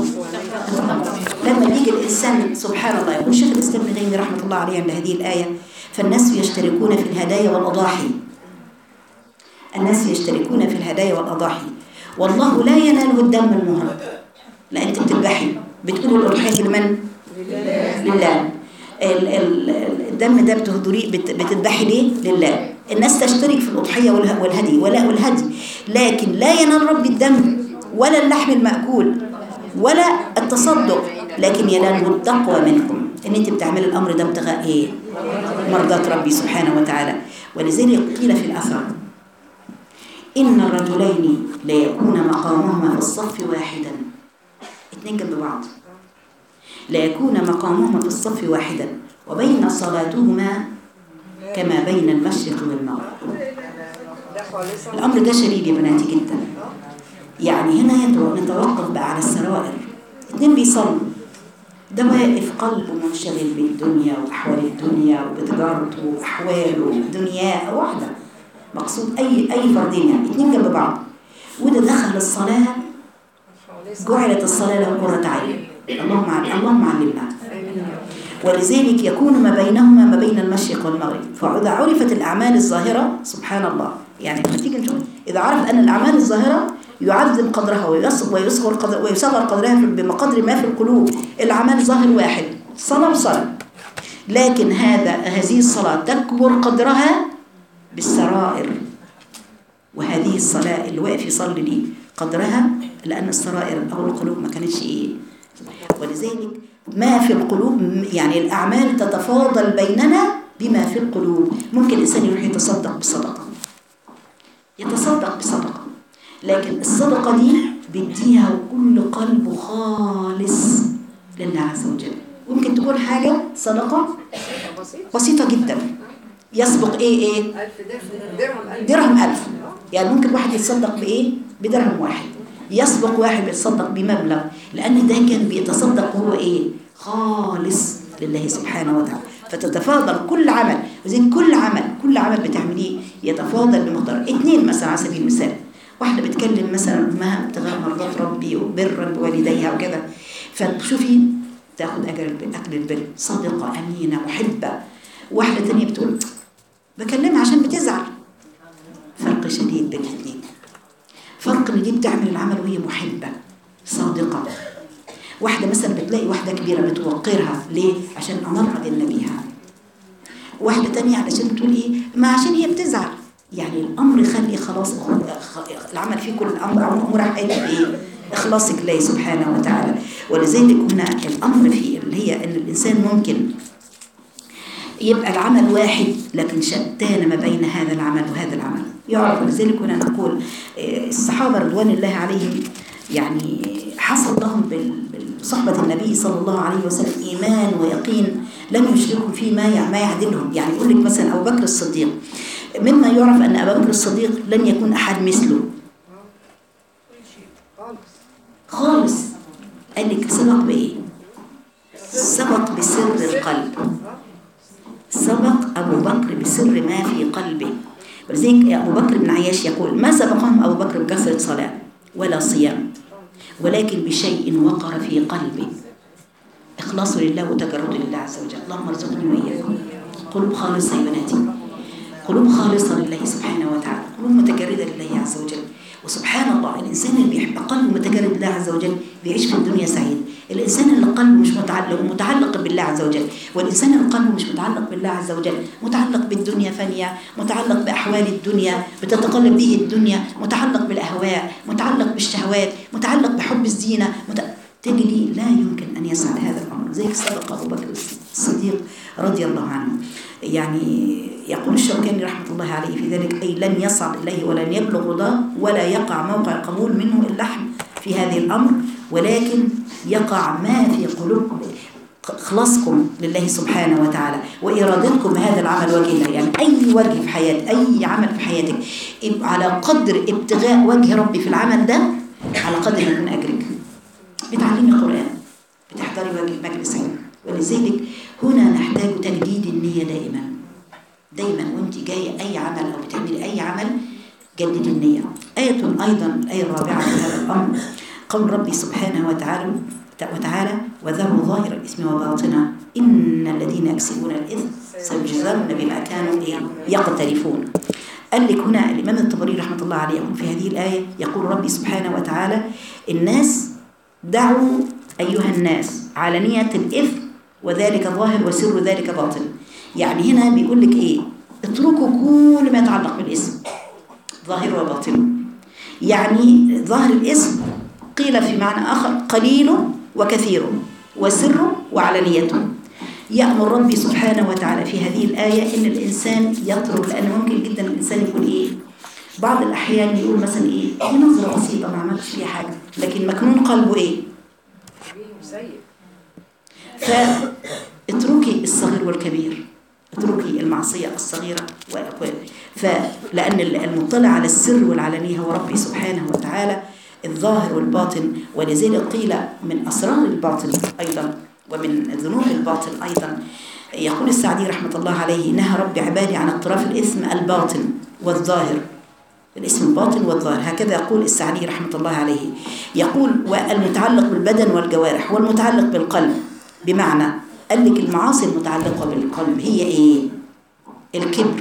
لما بيجي الانسان سبحان الله يقول شيخ الاسلام ابن تيميه رحمه الله عليه عند هذه الايه فالناس يشتركون في الهدايا والاضاحي الناس يشتركون في الهدايا والاضاحي والله لا يناله الدم المهرب لا انت بتذبحي بتقولوا الاضحيه لمن؟ لله الدم ده بتهدريه بتذبحي ليه لله الناس تشترك في الأضحية والهدي ولا والهدي لكن لا ينال ربي الدم ولا اللحم المأكول ولا التصدق لكن يناله التقوى منكم ان انت بتعملي الامر ده ابتغاء ايه مرضات ربي سبحانه وتعالى ولذلك قيل في الاثر ان الرجلين لا يكون مقامهما في الصف واحدا اتنين جنب بعض لا يكون مقامهما في الصف واحدا وبين صلاتهما كما بين المشرق والمغرب الأمر ده شديد يا بناتي جدا يعني هنا نتوقف بقى على السرائر اتنين بيصلوا ده واقف قلبه منشغل بالدنيا وأحوال الدنيا وبتجارته وأحواله دنياه واحدة مقصود أي أي فردين يعني اتنين جنب بعض وده دخل الصلاة جعلت الصلاة له قرة عين اللهم اللهم علمنا ولذلك يكون ما بينهما ما بين المشرق والمغرب فإذا عرفت الأعمال الظاهرة سبحان الله يعني لما تيجي نشوف إذا عرف أن الأعمال الظاهرة يعظم قدرها ويصغر قدر ويصغر قدرها بمقدر ما في القلوب الأعمال ظاهر واحد صلاة بصلاة لكن هذا هذه الصلاة تكبر قدرها بالسرائر وهذه الصلاة اللي واقف يصلي دي قدرها لأن السرائر أو القلوب ما كانتش إيه ولذلك ما في القلوب يعني الأعمال تتفاضل بيننا بما في القلوب ممكن الإنسان يروح يتصدق بصدقة يتصدق بصدقة لكن الصدقة دي بيديها وكل قلبه خالص لله عز وجل ممكن تكون حاجة صدقة بسيطة جدا يسبق ايه ايه درهم درهم ألف يعني ممكن واحد يتصدق بإيه بدرهم واحد يسبق واحد يتصدق بمبلغ لأن ده كان بيتصدق وهو إيه خالص لله سبحانه وتعالى فتتفاضل كل عمل وزين كل عمل كل عمل بتعمليه يتفاضل بمقدار اثنين مثلا على سبيل المثال واحدة بتكلم مثلا أمها ابتغاء مرضات ربي وبرا بوالديها وكذا فتشوفي تاخد أجر البر أكل البر صادقة أمينة محبة واحدة تانية بتقول بكلمها عشان بتزعل فرق شديد بين الاثنين فرق ان دي بتعمل العمل وهي محبة صادقة واحدة مثلا بتلاقي واحدة كبيرة بتوقرها ليه؟ عشان أمرها بيها واحدة تانية علشان بتقول إيه؟ ما عشان هي بتزعل يعني الأمر خلي خلاص خ- العمل فيه كل الأمر أمور حياتك بإيه؟ إخلاصك لله سبحانه وتعالى ولذلك هنا الأمر فيه اللي هي إن الإنسان ممكن يبقى العمل واحد لكن شتان ما بين هذا العمل وهذا العمل يعرف لذلك هنا نقول آه، الصحابة رضوان الله عليهم يعني حصل لهم بال- بصحبة النبي صلى الله عليه وسلم إيمان ويقين لم يشركوا فيه ما يع- ما يعدلهم يعني يقول لك مثلا أبو بكر الصديق مما يعرف أن أبا بكر الصديق لن يكون أحد مثله خالص قال لك سبق بإيه؟ سبق بسر القلب سبق أبو بكر بسر ما في قلبه ولذلك أبو بكر بن عياش يقول ما سبقهم أبو بكر بكثرة صلاة ولا صيام ولكن بشيء وقر في قلبه إخلاص لله وتجرد لله عز وجل اللهم ارزقني وإياكم قلوب خالصة يا بناتي قلوب خالصة لله سبحانه وتعالى قلوب متجردة لله عز وجل وسبحان الله الإنسان اللي بيحب قلبه متجرد لله عز وجل بيعيش في الدنيا سعيد الإنسان اللي قلبه مش متعلق متعلق بالله عز وجل والإنسان اللي قلبه مش متعلق بالله عز وجل متعلق بالدنيا فانية متعلق بأحوال الدنيا بتتقلب به الدنيا متعلق بالأهواء متعلق بالشهوات متعلق بحب الزينة مت... تجري لا يمكن أن يسعد هذا الأمر زي سبق أبو بكر الصديق رضي الله عنه يعني يقول الشوكاني رحمة الله عليه في ذلك أي لن يصعد إليه ولن يبلغ رضاه ولا يقع موقع قبول منه اللحم في هذه الأمر ولكن يقع ما في قلوب خلاصكم لله سبحانه وتعالى وإرادتكم هذا العمل وجه الله يعني أي وجه في حياتك أي عمل في حياتك يبقى على قدر ابتغاء وجه ربي في العمل ده على قدر ما يكون أجرك بتعليمي قرآن بتحضري وجه مجلس علم ولذلك هنا نحتاج تجديد النية دائما دايما وانت جاية أي عمل أو بتعملي أي عمل جدد النية آية أيضا الآية الرابعة في هذا الأمر قول ربي سبحانه وتعالى وتعالى وذروا ظاهر الإثم وباطنه إن الذين يكسبون الإثم سيجزون بما كانوا إيه؟ يقترفون قال لك هنا الإمام الطبري رحمة الله عليه يقول في هذه الآية يقول ربي سبحانه وتعالى الناس دعوا أيها الناس علانية الإثم وذلك ظاهر وسر ذلك باطن يعني هنا بيقول لك إيه اتركوا كل ما يتعلق بالاسم ظاهر وباطن يعني ظاهر الاسم قيل في معنى آخر قليله وكثيره وسره وعلانيته يأمر ربي سبحانه وتعالى في هذه الآية إن الإنسان يترك لأن ممكن جدا الإنسان يقول إيه بعض الأحيان يقول مثلا إيه دي نظرة بسيطة ما عملتش فيها حاجة لكن مكنون قلبه إيه فاتركي الصغير والكبير اتركي المعصية الصغيرة فلأن المطلع على السر والعلانية هو ربي سبحانه وتعالى الظاهر والباطن ولذلك قيل من أسرار الباطن أيضا ومن ذنوب الباطن أيضا يقول السعدي رحمة الله عليه نهى ربي عبادي عن اقتراف الإثم الباطن والظاهر الاسم الباطن والظاهر هكذا يقول السعدي رحمة الله عليه يقول والمتعلق بالبدن والجوارح والمتعلق بالقلب بمعنى قال لك المعاصي المتعلقة بالقلب هي ايه الكبر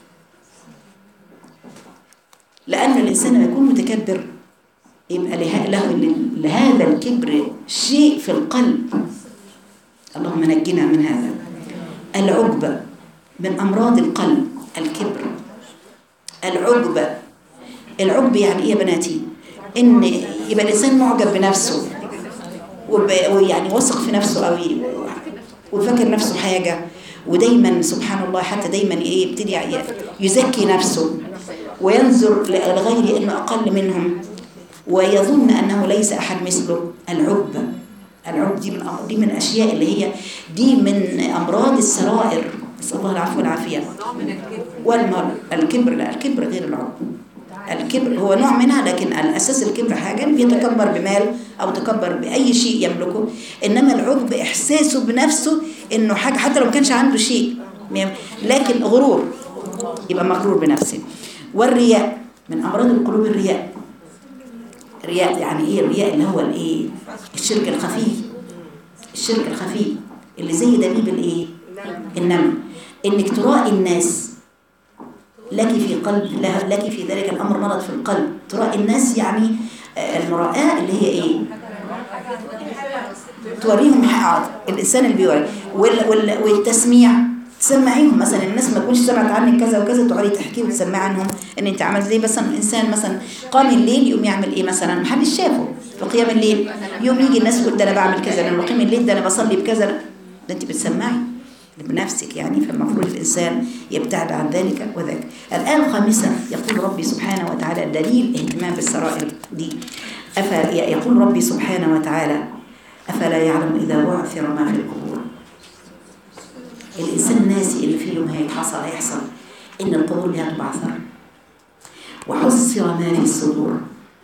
لأن الإنسان لما يكون متكبر يبقى له, له لهذا الكبر شيء في القلب اللهم نجنا من هذا العجب من أمراض القلب الكبر العجب العجب يعني إيه يا بناتي إن يبقى الإنسان معجب بنفسه وب- ويعني واثق في نفسه قوي وفاكر نفسه حاجة ودايما سبحان الله حتى دايما ايه يبتدي ي- يزكي نفسه وينظر لغيره انه اقل منهم ويظن انه ليس احد مثله العجب العجب دي من أم- دي من الاشياء اللي هي دي من امراض السرائر نسال الله العفو والعافيه نوع من الكبر والمرء الكبر لا الكبر غير العجب الكبر هو نوع منها لكن الأساس الكبر حاجة بيتكبر بمال أو تكبر بأي شيء يملكه إنما العجب إحساسه بنفسه إنه حاجة حتى لو ما كانش عنده شيء لكن غرور يبقى مغرور بنفسه والرياء من أمراض القلوب الرياء الرياء يعني إيه الرياء اللي هو الإيه الشرك الخفي الشرك الخفي اللي زي دبيب الإيه النمل إنك ترائي الناس لك في قلب له- لك في ذلك الأمر مرض في القلب ترائي الناس يعني آه، المراءة اللي هي إيه توريهم حق الإنسان اللي بيوري وال وال والتسميع تسمعيهم مثلا الناس ما تكونش سمعت عنك كذا وكذا تقعدي تحكي وتسمعي عنهم ان انت عملت زي مثلا انسان مثلا قام الليل يقوم يعمل ايه مثلا محدش شافه في قيام الليل يوم يجي الناس يقول ده انا بعمل كذا ده انا بقيم الليل ده انا بصلي بكذا ده انت بتسمعي بنفسك يعني فالمفروض الإنسان يبتعد عن ذلك وذاك الآية الخامسة يقول ربي سبحانه وتعالى دليل اهتمام بالسرائر دي أفا يقول ربي سبحانه وتعالى أفلا يعلم إذا بعثر ما في القبور الإنسان ناسي اللي في يوم هيحصل هيحصل إن القبور لها تبعثر وحصر ما في الصدور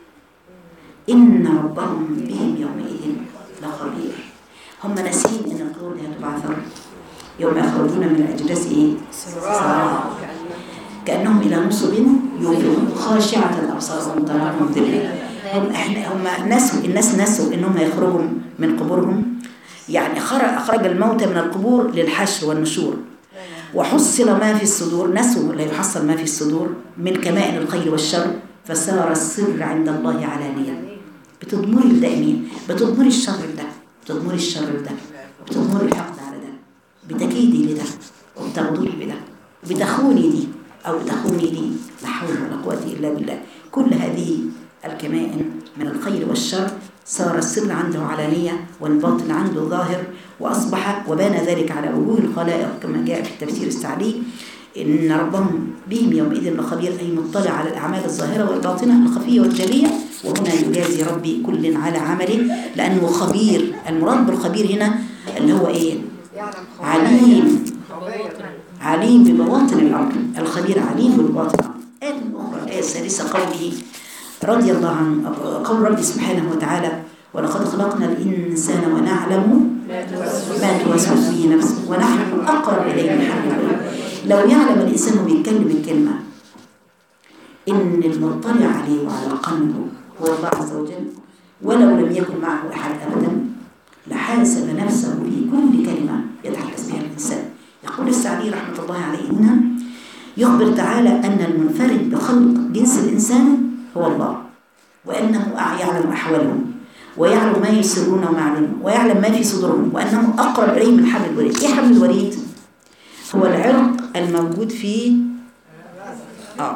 إن ربهم بهم يومئذ لخبير هم ناسين إن القبور لها تبعثر يوم يخرجون من الأجداث إيه؟ سراعا كأنهم إلى نصب يوفون خاشعة الأبصار تراهم ذلة هم إحنا هم نسوا الناس نسوا إنهم يخرجوا من قبورهم يعني خرج أخرج الموتى من القبور للحشر والنشور وحصل ما في الصدور نسوا لا يحصل ما في الصدور من كمائن الخير والشر فصار السر عند الله علانية بتضمري الدائمين بتضمري الشر ده بتضمري الشر ده بتضمري الحقد على ده بتكيدي لده وبتغدري بده بتخوني دي أو بتخوني دي لا حول ولا قوة إلا بالله كل هذه الكمائن من الخير والشر صار السر عنده علانية والباطن عنده ظاهر وأصبح وبان ذلك على وجوه الخلائق كما جاء في التفسير السعدي إن ربهم بهم يومئذ لخبير أي مطلع على الأعمال الظاهرة والباطنة الخفية والجلية وهنا يجازي ربي كل على عمله لأنه خبير المراد بالخبير هنا اللي هو إيه يعلم عليم خبايا عليم ببواطن الأمر الخبير عليم ببواطن الأمر آية أخرى الآية السادسة قوله رضي الله عنه قول ربي سبحانه وتعالى ولقد خلقنا الإنسان ونعلم ما توسوس به نفسه ونحن أقرب إليه من حبل الوريد لو يعلم الإنسان وهو بيتكلم الكلمة إن المطلع عليه وعلى قلبه هو الله عز وجل ولو لم يكن معه أحد أبدا لحاسب نفسه في كل كلمة يتحدث بها الإنسان يقول السعدي رحمة الله عليه هنا يخبر تعالى أن المنفرد بخلق جنس الإنسان هو الله وأنه أع- يعلم أحوالهم ويعلم ما يسرون وما يعلنون ويعلم ما في صدورهم وأنه أقرب إليه من حبل الوريد إيه حبل الوريد؟ هو العرق الموجود في آه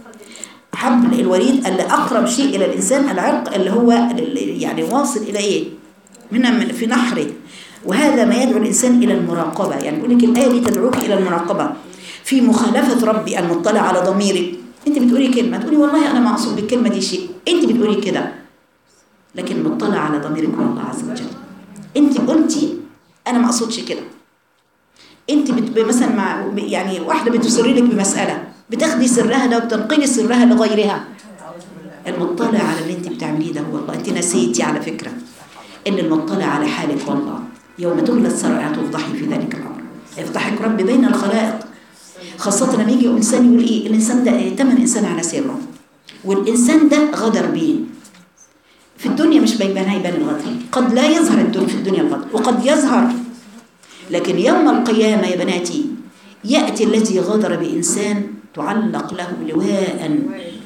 حبل الوريد اللي أقرب شيء إلى الإنسان العرق اللي هو اللي يعني واصل إلى إيه؟ هنا من في نحره وهذا ما يدعو الإنسان إلى المراقبة يعني يقول لك الآية دي تدعوك إلى المراقبة في مخالفة ربي المطلع على ضميرك أنت بتقولي كلمة تقولي والله أنا ما أقصد بالكلمة دي شيء أنت بتقولي كده لكن مطلع على ضميرك هو الله عز وجل أنت قلتي أنا ما أقصدش كده أنت بت... مثلا مع يعني واحدة بتسري لك بمسألة بتاخدي سرها ده وبتنقلي سرها لغيرها المطلع على اللي أنت بتعمليه ده هو الله أنت نسيتي على فكرة إن المطلع على حالك والله يوم تغلى السرائر هتفضحي في ذلك الأمر يفضحك رب بين الخلائق خاصة لما يجي إنسان يقول إيه الإنسان ده ائتمن إنسان على سره والإنسان ده غدر بيه في الدنيا مش بيبان هيبان الغدر قد لا يظهر الدنيا في الدنيا الغدر وقد يظهر لكن يوم القيامة يا بناتي يأتي الذي غدر بإنسان تعلق له لواء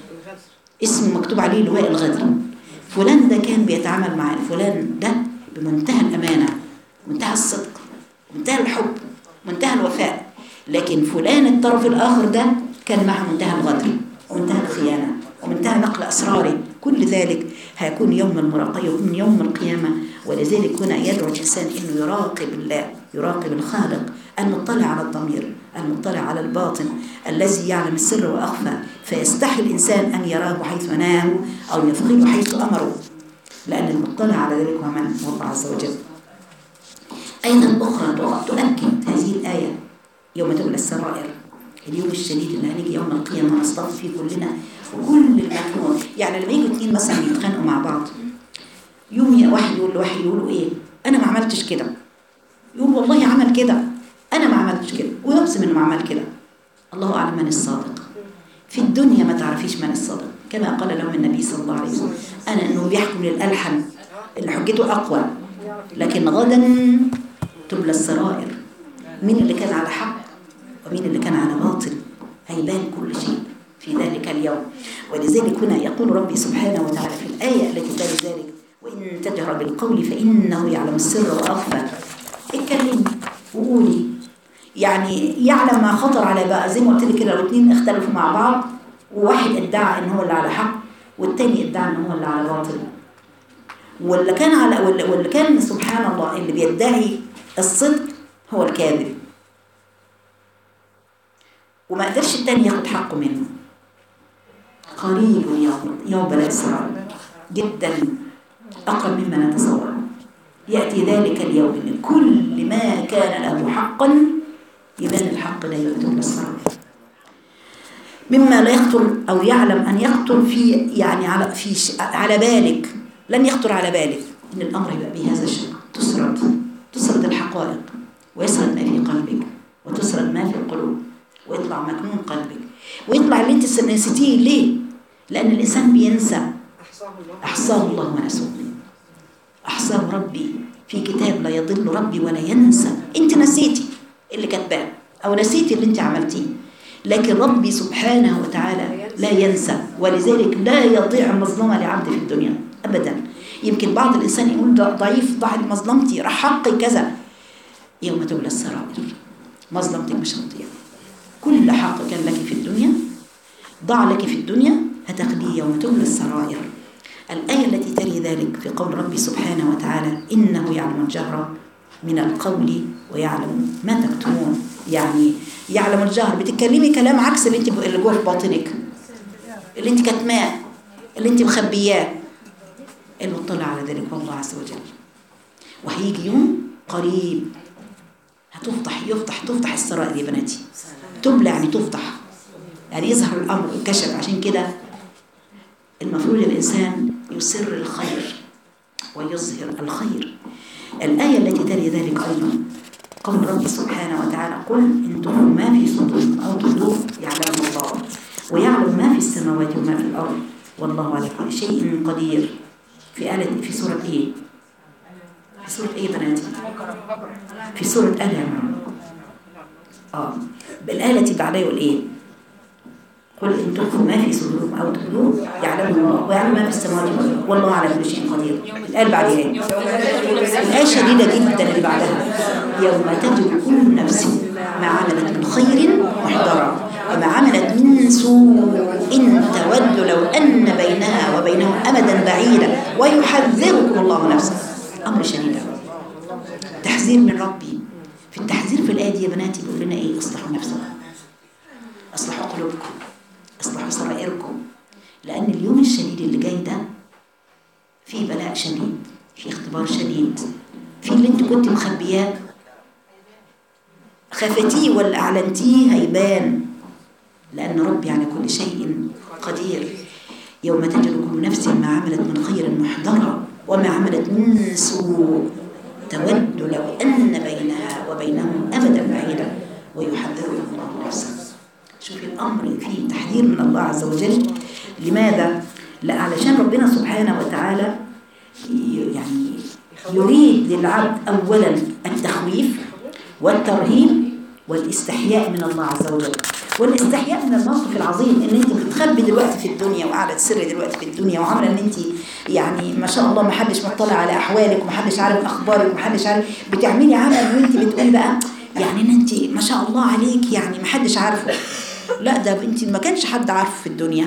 اسم مكتوب عليه لواء الغدر فلان ده كان بيتعامل مع فلان ده بمنتهى الأمانة منتهى الصدق منتهى الحب منتهى الوفاء لكن فلان الطرف الآخر ده كان معه منتهى الغدر ومنتهى الخيانة ومنتهى نقل أسراره كل ذلك هيكون يوم المراقية ومن يوم القيامة ولذلك هنا يدعو الإنسان أنه يراقب الله يراقب الخالق المطلع على الضمير المطلع على الباطن الذي يعلم السر وأخفى فيستحي الإنسان أن يراه حيث نام أو يفقده حيث أمره لأن المطلع على ذلك هو من هو الله عز وجل أيضا أخرى تؤكد هذه الآية يوم تبلى السرائر اليوم الشديد اللي هنيجي يوم القيامة نصطف فيه كلنا وكل المكنون يعني لما يجوا اتنين مثلا يتخانقوا مع بعض يوم يا واحد يقول لواحد يقولوا ايه انا ما عملتش كده يقول والله عمل كده انا ما عملتش كده ويقسم انه ما عمل كده الله اعلم من الصادق في الدنيا ما تعرفيش من الصادق كما قال لهم النبي صلى الله عليه وسلم انا انه بيحكم للالحن اللي حجته اقوى لكن غدا تبلى السرائر مين اللي كان على حق ومين اللي كان على باطل هيبان كل شيء في ذلك اليوم ولذلك هنا يقول ربي سبحانه وتعالى في الآية التي تلي ذلك وإن تجهر بالقول فإنه يعلم السر وأخفى اتكلمي وقولي يعني يعلم ما خطر على بقى زي ما قلت لك كده لو اتنين اختلفوا مع بعض وواحد ادعى ان هو اللي على حق والتاني ادعى ان هو اللي على باطل واللي كان على واللي واللي كان سبحان الله اللي بيدعي الصدق هو الكاذب وما قدرش التاني ياخد حقه منه قريب يوم يوم بلاء السرائر جدا أقرب مما نتصور يأتي ذلك اليوم إن كل ما كان له حقا يبان الحق لا يؤتون السرائر مما لا يخطر أو يعلم أن يخطر في يعني على في ش- على بالك لن يخطر على بالك إن الأمر يبقى بهذا الشكل تسرد تسرد الحقائق ويسرد ما في قلبك وتسرد ما في القلوب ويطلع مكنون قلبك ويطلع اللي انت نسيتيه ليه؟ لأن الإنسان بينسى أحصاه الله أحصاه الله ونسوه أحصاه ربي في كتاب لا يضل ربي ولا ينسى أنت نسيتي اللي كاتباه أو نسيتي اللي أنت عملتيه لكن ربي سبحانه وتعالى لا ينسى ولذلك لا يضيع مظلمة لعبد في الدنيا أبدا يمكن بعض الإنسان يقول ده ضعيف ضاع مظلمتي راح حقي كذا يوم تولى السرائر مظلمتك مش هتضيع كل حق كان لك في الدنيا ضاع لك في الدنيا هتاخديه يوم تولى السرائر الآية التي تلي ذلك في قول ربي سبحانه وتعالى إنه يعلم الجهر من القول ويعلم ما تكتمون يعني يعلم الجهر بتتكلمي كلام عكس اللي انت اللي جوه في باطنك اللي انت كاتماه اللي انت مخبياه المطلع على ذلك هو الله عز وجل وهيجي يوم قريب هتفتح يفتح تفتح السرائر يا بناتي تبلى يعني تفتح يعني يظهر الأمر ينكشف عشان كده المفروض الإنسان يسر الخير ويظهر الخير الآية التي تلي ذلك أيضا قول ربي سبحانه وتعالى قل إن تخفوا ما في صدوركم أو تبدوه يعلم الله ويعلم ما في السماوات وما في الأرض والله على كل شيء قدير في آية في سورة إيه؟ في سورة إيه يا بناتي؟ في سورة آل عمران آه بالآية التي بعدها يقول إيه؟ قل إن تخفوا ما في صدوركم أو تبدوه يعلمه الله ويعلم ما في السماوات والأرض والله على كل شيء قدير الآية بعدها إيه؟ الآية شديدة جدا اللي بعدها يوم تجد كل نفس ما عملت من خير محضرا وما عملت من سوء إن تود لو أن بينها وبينه أمدا بعيدا ويحذركم الله نفسه أمر شديد أوي. تحذير من ربي في التحذير في الآية دي يا بناتي بيقول لنا إيه اصلحوا نفسكم اصلحوا قلوبكم اصلحوا سرائركم لأن اليوم الشديد اللي جاي ده في بلاء شديد في اختبار شديد في اللي انت كنت مخبياه خفتيه ولا أعلنتيه هيبان لأن ربي على كل شيء قدير يوم تجد كل نفس ما عملت من خير محضرا وما عملت من سوء تود لو أن بينها وبينه أبدا بعيدا ويحذركم الله نفسه شوفي الأمر فيه تحذير من الله عز وجل لماذا؟ لا علشان ربنا سبحانه وتعالى ي- يعني يريد للعبد أولا التخويف والترهيب والاستحياء من الله عز وجل والاستحياء من الموقف العظيم ان انت بتخبي دلوقتي في الدنيا وقاعده تسري دلوقتي في الدنيا وعامله ان انت يعني ما شاء الله ما حدش مطلع على احوالك وما حدش عارف اخبارك وما حدش عارف بتعملي عمل وانت بتقولي بقى يعني ان انت ما شاء الله عليك يعني ما حدش عارفه لا ده انت ما كانش حد عارفه في الدنيا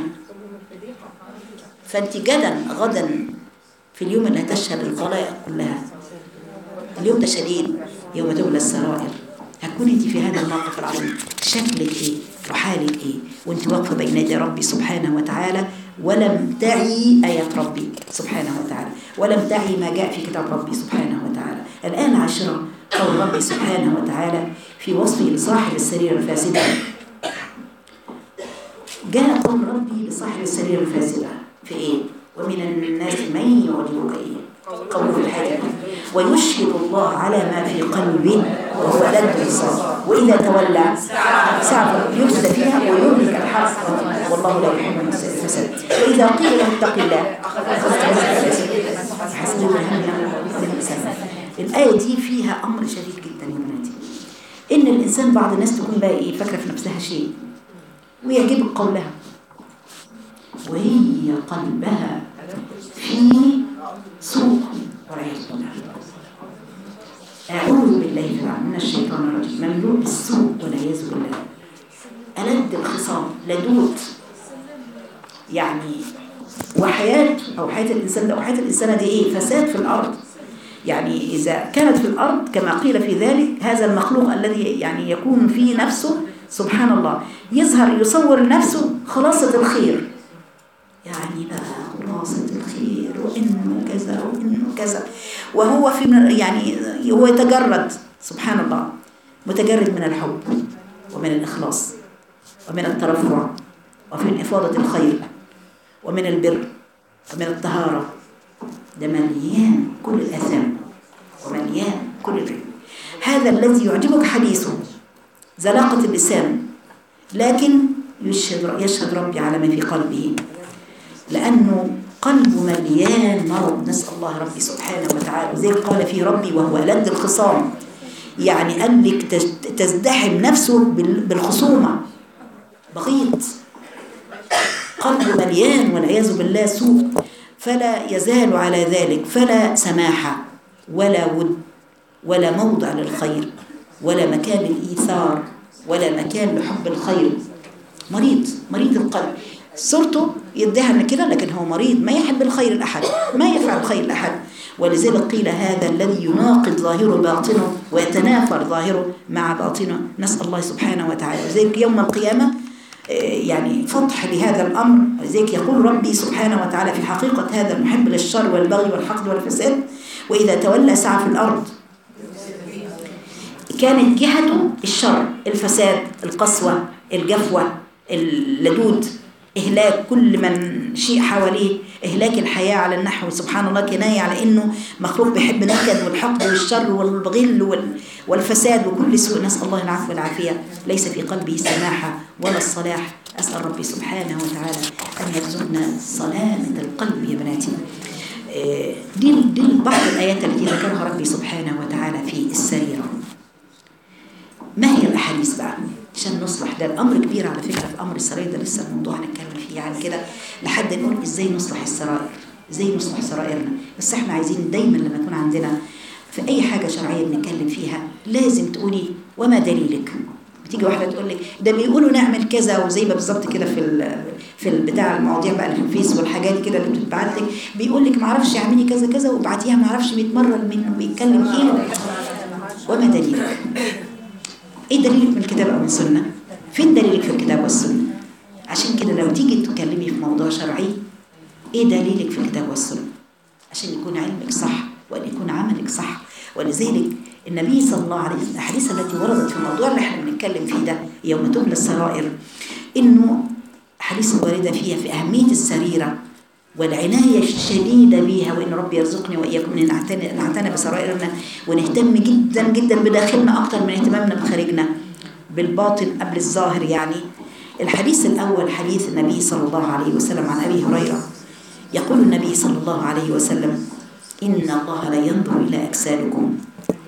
فانت جدا غدا في اليوم اللي هتشهد الخلائق كلها اليوم ده شديد يوم تبلى السرائر هتكون انت في هذا الموقف العظيم شكلك ايه وحالك ايه وانت واقفه بين يدي ربي سبحانه وتعالى ولم تعي ايات ربي سبحانه وتعالى ولم تعي ما جاء في كتاب ربي سبحانه وتعالى الان عشره قول ربي سبحانه وتعالى في وصفه لصاحب السرير الفاسده جاء قول ربي لصاحب السرير الفاسده في ايه ومن الناس من يعجبك ايه قوله في الحياة ويشهد الله على ما في قلبه وهو لد الصبر وإذا تولى سعى يفسد فيها ويهلك الحق والله لا يحب الفساد وإذا قيل له اتق الله حسبه الآية دي فيها أمر شديد جدا يا بناتي إن الإنسان بعض الناس تكون بقى إيه فاكرة في نفسها شيء ويعجبك قولها وهي قلبها فيه سوء والعياذ بالله أعوذ بالله تعالى من الشيطان الرجيم مملوء بالسوء والعياذ بالله ألد الخصام لدود يعني وحياة أو حياة الإنسان ده أو حياة الإنسانة دي إيه فساد في الأرض يعني إذا كانت في الأرض كما قيل في ذلك هذا المخلوق الذي يعني يكون في نفسه سبحان الله يظهر يصور نفسه خلاصة الخير يعني لا خلاصة الخير وإنه كذا وإنه كذا وهو في من يعني هو يتجرد سبحان الله متجرد من الحب ومن الإخلاص ومن الترفع ومن إفاضة الخير ومن البر ومن الطهارة ده مليان كل الأثام ومليان كل العلم هذا الذي يعجبك حديثه زلاقة اللسان لكن يشهد, يشهد ربي على ما في قلبه لأنه قلبه مليان مرض نسأل الله ربي سبحانه وتعالى زي قال فيه ربي وهو ألد الخصام يعني قال لك تزدحم نفسه بالخصومة بغيض قلبه مليان والعياذ بالله سوء فلا يزال على ذلك فلا سماحة ولا ود ولا موضع للخير ولا مكان للإيثار ولا مكان لحب الخير مريض مريض القلب صورته يديها ان كده لكن هو مريض ما يحب الخير لأحد ما يفعل الخير لأحد ولذلك قيل هذا الذي يناقض ظاهره باطنه ويتنافر ظاهره مع باطنه نسأل الله سبحانه وتعالى لذلك يوم القيامة يعني فتح لهذا الأمر لذلك يقول ربي سبحانه وتعالى في حقيقة هذا المحب للشر والبغي والحقد والفساد وإذا تولى سعى في الأرض كانت جهته الشر الفساد القسوة الجفوة اللدود إهلاك كل من شيء حواليه إهلاك الحياة على النحو سبحان الله كناية على إنه مخلوق بيحب نكد والحقد والشر والغل والفساد وكل سوء نسأل الله العفو والعافية ليس في قلبه سماحة ولا الصلاح أسأل ربي سبحانه وتعالى أن يرزقنا سلامة القلب يا بناتي دي, دي بعض الآيات التي ذكرها ربي سبحانه وتعالى في السريرة ما هي الأحاديث بقى عشان نصلح ده الأمر كبير على فكرة في أمر السرائر ده لسه الموضوع هنتكلم فيه يعني كده لحد نقول إزاي نصلح السرائر إزاي نصلح سرائرنا بس إحنا عايزين دايما لما يكون عندنا في أي حاجة شرعية بنتكلم فيها لازم تقولي وما دليلك بتيجي واحدة تقول لك ده بيقولوا نعمل كذا وزي ما بالظبط كده في ال في البتاع المواضيع بقى اللي في الفيس والحاجات كده اللي بتتبعت لك بيقول لك ما اعرفش اعملي كذا كذا وابعتيها ما اعرفش 100 مره منه بيتكلم ايه وما دليلك ايه دليلك من الكتاب او من السنه فين دليلك في الكتاب والسنه عشان كده لو تيجي تتكلمي في موضوع شرعي ايه دليلك في الكتاب والسنه عشان يكون علمك صح وان يكون عملك صح ولذلك النبي صلى الله عليه وسلم الأحاديث التي وردت في الموضوع اللي احنا بنتكلم فيه ده يوم تبلى السرائر إنه أحاديث واردة فيها في أهمية السريرة والعناية الشديدة بيها وإن ربي يرزقني وإياكم أن نعتني, نعتني بسرائرنا ونهتم جدا جدا بداخلنا أكتر من اهتمامنا بخارجنا بالباطن قبل الظاهر يعني الحديث الأول حديث النبي صلى الله عليه وسلم عن أبي هريرة يقول النبي صلى الله عليه وسلم إن الله لا ينظر إلى أجسادكم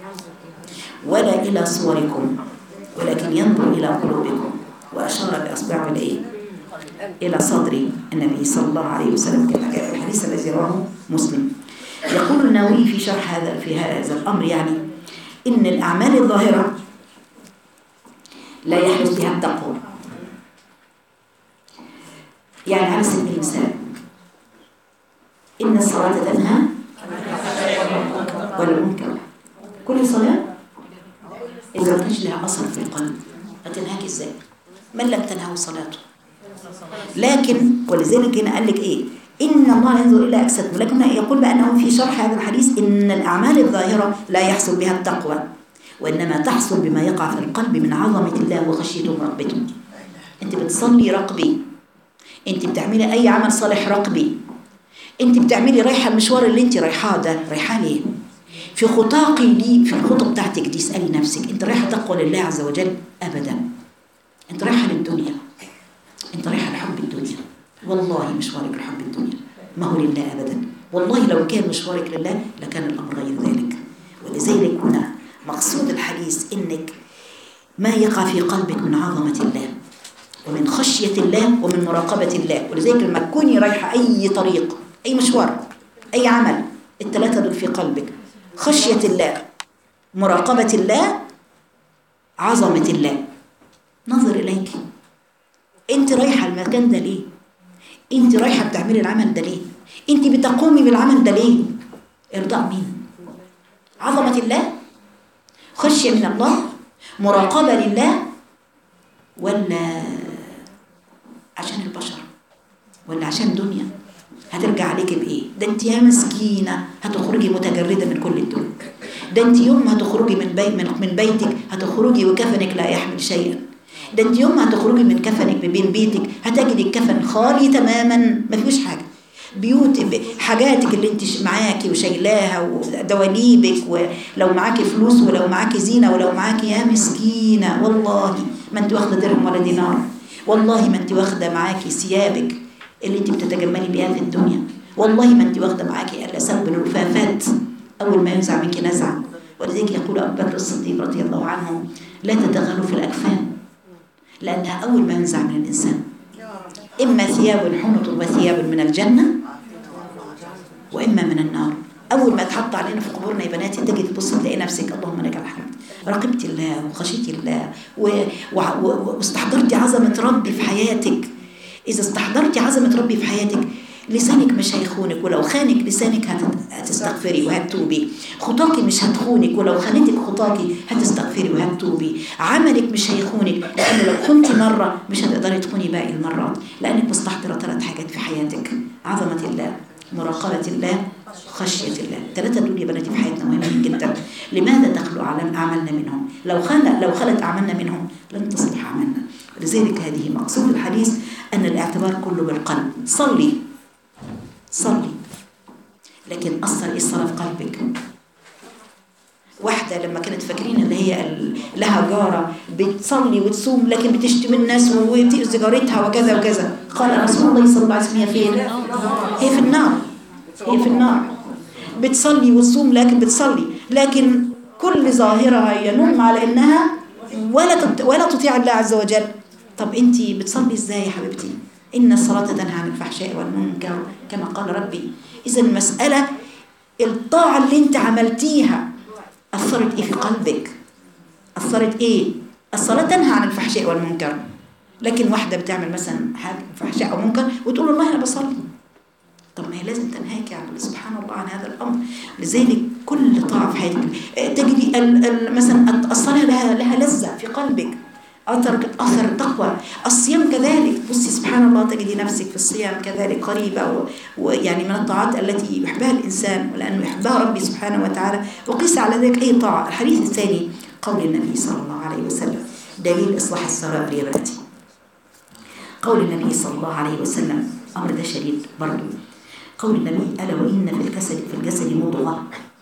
ولا إلى صوركم ولكن ينظر إلى قلوبكم وأشار بأصبعه إلى إلى صدر النبي صلى الله عليه وسلم كما جاء في الحديث الذي رواه مسلم يقول النووي في شرح هذا في هذا الأمر يعني إن الأعمال الظاهرة لا يحدث بها التقوى يعني على سبيل المثال إن الصلاة تنهى والمنكر كل صلاة إذا ما كانش لها أثر في القلب هتنهاك إزاي؟ من لم تنهه صلاته لكن ولذلك هنا قال لك إيه؟ إن الله ينظر إلى أجسادكم لكن يقول بأنه في شرح هذا الحديث إن الأعمال الظاهرة لا يحصل بها التقوى وإنما تحصل بما يقع في القلب من عظمة الله وخشيته ورغبته أنت بتصلي رقبي أنت بتعملي أي عمل صالح رقبي أنت بتعملي رايحة المشوار اللي أنت رايحاه ده رايحاه ليه؟ في خطاقي لي في الخطة بتاعتك دي اسألي نفسك أنت رايحة تقوى لله عز وجل أبدا أنت رايحة للدنيا أنت رايحة لحب الدنيا والله مشوارك لحب الدنيا ما هو لله أبدا والله لو كان مشوارك لله لكان الأمر غير ذلك ولذلك هنا مقصود الحديث إنك ما يقع في قلبك من عظمة الله ومن خشية الله ومن مراقبة الله ولذلك لما تكوني رايحة أي طريق أي مشوار أي عمل الثلاثة دول في قلبك خشية الله مراقبة الله عظمة الله نظر إليك أنت رايحة المكان ده ليه أنت رايحة بتعملي العمل ده ليه أنت بتقومي بالعمل ده ليه إرضاء مين عظمة الله خشية من الله مراقبة لله ولا عشان البشر ولا عشان دنيا هترجع عليك بايه ده انت يا مسكينه هتخرجي متجرده من كل الدنيا ده انت يوم ما هتخرجي من بيت من, من بيتك هتخرجي وكفنك لا يحمل شيئا ده انت يوم ما هتخرجي من كفنك من بين بيتك هتجدي الكفن خالي تماما ما فيهوش حاجه بيوت حاجاتك اللي انت معاكي وشايلاها ودواليبك ولو معاكي فلوس ولو معاكي زينه ولو معاكي يا مسكينه والله ما انت واخده درهم ولا دينار والله ما انت واخده معاكي ثيابك اللي انت بتتجملي بيها في الدنيا والله ما انت واخده معاكي الا سلب الرفافات اول ما ينزع منك نزعه ولذلك يقول ابو بكر الصديق رضي الله عنه لا تتغلوا في الاكفان لانها اول ما ينزع من الانسان اما ثياب حنط وثياب من الجنه واما من النار اول ما تحط علينا في قبورنا يا بناتي تجي تبص تلاقي نفسك اللهم لك الحمد راقبتي الله وخشيتي الله و... و... و... واستحضرتي عظمه ربي في حياتك إذا استحضرتي عظمة ربي في حياتك لسانك مش هيخونك ولو خانك لسانك هتستغفري وهتتوبي خطاكي مش هتخونك ولو خانتك خطاكي هتستغفري وهتتوبي عملك مش هيخونك لأن لو خنتي مرة مش هتقدري تخوني باقي المرات لأنك مستحضرة ثلاث حاجات في حياتك عظمة الله مراقبة الله خشية الله الثلاثة دول يا بناتي في حياتنا مهمين جدا لماذا تخلو أعمالنا منهم لو خل لو خلت أعمالنا منهم لن تصلح أعمالنا لذلك هذه مقصود الحديث أن الاعتبار كله بالقلب صلي صلي لكن أثر إيه الصلاة في قلبك واحدة لما كانت فاكرين اللي هي لها جارة بتصلي وتصوم لكن بتشتم الناس وتأذي جارتها وكذا وكذا قال رسول الله صلى الله عليه وسلم هي فين؟ هي في النار هي في النار بتصلي وتصوم لكن بتصلي لكن كل ظاهرها ينم على انها ولا ولا تطيع الله عز وجل طب انت بتصلي ازاي يا حبيبتي ان الصلاه تنهى عن الفحشاء والمنكر كما قال ربي اذا المساله الطاعه اللي انت عملتيها اثرت ايه في قلبك اثرت ايه الصلاه تنهى عن الفحشاء والمنكر لكن واحده بتعمل مثلا حاجه فحشاء او منكر وتقول والله انا بصلي طب ما هي لازم تنهاك عن سبحان الله عن هذا الامر لذلك كل طاعه في حياتك تجدي مثلا الصلاه لها لها لذه في قلبك أثر أثر التقوى الصيام كذلك بصي سبحان الله تجدي نفسك في الصيام كذلك قريبة ويعني من الطاعات التي يحبها الإنسان ولأنه يحبها ربي سبحانه وتعالى وقيس على ذلك أي طاعة الحديث الثاني قول النبي صلى الله عليه وسلم دليل إصلاح السرائر يا بناتي قول النبي صلى الله عليه وسلم أمر ده شديد برضه قول النبي ألا وإن في الجسد في الجسد مضغة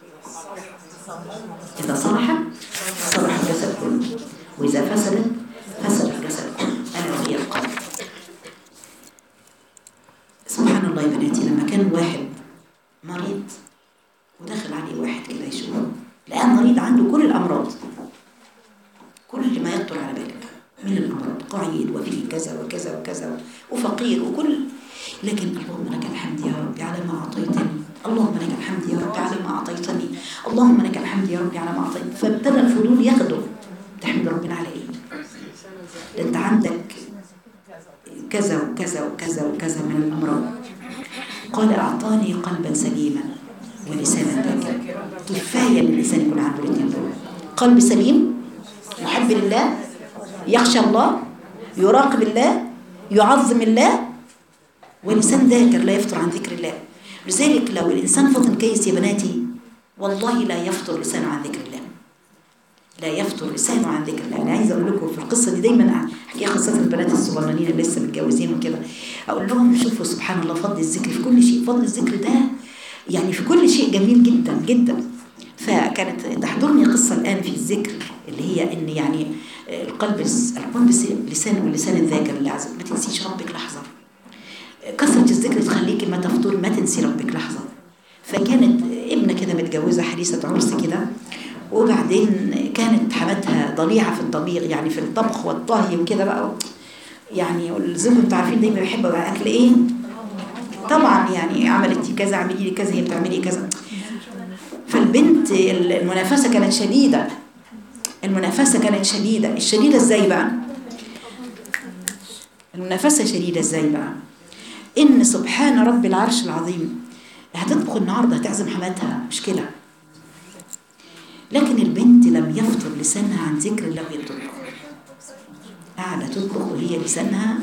إذا صلح صلح الجسد كله وإذا فسدت فسد الجسد كله ألا وهي القلب سبحان الله يا بناتي لما كان واحد مريض ودخل عليه واحد كده يشوفه لقى مريض عنده كل الأمراض كل ما يخطر على بالك من الأمراض قعيد وفيه كذا وكذا وكذا وفقير وكل لكن اللهم لك الحمد يا رب على ما أعطيتني اللهم لك الحمد يا رب على ما أعطيتني اللهم لك الحمد يا رب على ما أعطيتني فابتدى الفضول ياخده تحمد ربنا على إيه كذا وكذا وكذا وكذا من الأمراض قال أعطاني قلبا سليما ولسانا ذاكرا كفاية إن الإنسان يكون عنده الاثنين دول قلب سليم محب لله يخشى الله يراقب الله يعظم الله ولسان ذاكر لا يفطر عن ذكر الله لذلك لو الإنسان فطن كيس يا بناتي والله لا يفطر لسانه عن ذكر الله لا يفطر لسانه عن ذكر الله انا عايزه اقول لكم في القصه دي دايما احكيها خاصه البنات الصغننين اللي لسه متجوزين وكده اقول لهم شوفوا سبحان الله فضل الذكر في كل شيء فضل الذكر ده يعني في كل شيء جميل جدا جدا فكانت تحضرني قصه الان في الذكر اللي هي ان يعني القلب القلب لسان واللسان الذاكر اللي عز ما تنسيش ربك لحظه كثره الذكر تخليكي ما تفطر ما تنسي ربك لحظه فكانت ابنه كده متجوزه حديثه عرس كده وبعدين كانت حماتها ضليعه في الطبيخ يعني في الطبخ والطهي وكده بقى يعني الزوج انتوا عارفين دايما بيحب بقى اكل ايه طبعا يعني عملت كذا اعملي لي كذا هي بتعملي كذا فالبنت المنافسه كانت شديده المنافسه كانت شديده الشديده ازاي بقى المنافسه شديده ازاي بقى ان سبحان رب العرش العظيم هتطبخ النهارده هتعزم حماتها مشكله لكن البنت لم يفطر لسانها عن ذكر الله وهي بتطبخ قاعدة تطبخ وهي لسانها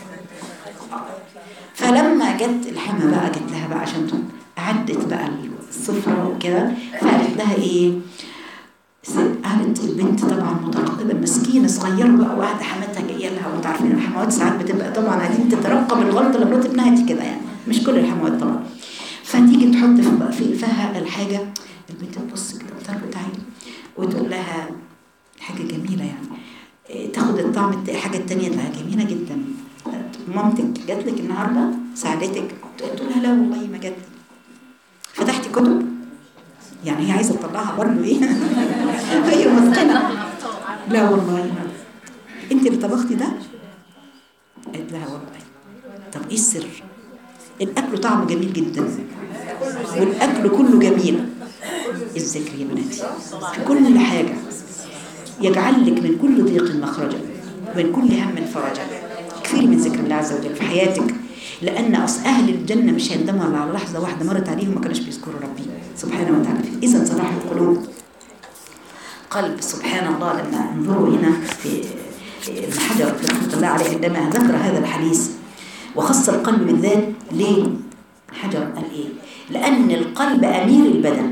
فلما جت الحما بقى جت لها بقى عشان عدت بقى السفرة وكده فقالت لها ايه قالت البنت طبعا مترقبة مسكينة صغيرة بقى واحدة حماتها جاية لها وانتوا عارفين الحموات ساعات بتبقى طبعا عايزين تترقب الغلطة لمرات ابنها دي كده يعني مش كل الحموات طبعا فتيجي تحط في فيها الحاجة البنت تبص كده وترجع تعالي وتقول لها حاجة جميلة يعني تاخد الطعم الحاجة التانية لها جميلة جدا مامتك جات لك النهاردة ساعدتك تقول لها لا والله ما جات فتحتي كتب يعني هي عايزة تطلعها برضه ايه هي متقنة لا والله ما انت اللي طبختي ده قالت لها والله طب ايه السر الاكل طعمه جميل جدا والاكل كله جميل الذكر يا بناتي في كل حاجة يجعل لك من كل ضيق مخرجا ومن كل هم فرجا كثير من ذكر الله عز وجل في حياتك لأن أصل أهل الجنة مش هيندموا على لحظة واحدة مرت عليهم ما كانوش بيذكروا ربي سبحانه وتعالى إذا صلاح القلوب قلب سبحان الله لما انظروا هنا في ابن حجر رحمة الله عليه عندما ذكر هذا الحديث وخص القلب بالذات ليه؟ حجر قال إيه؟ لأن القلب أمير البدن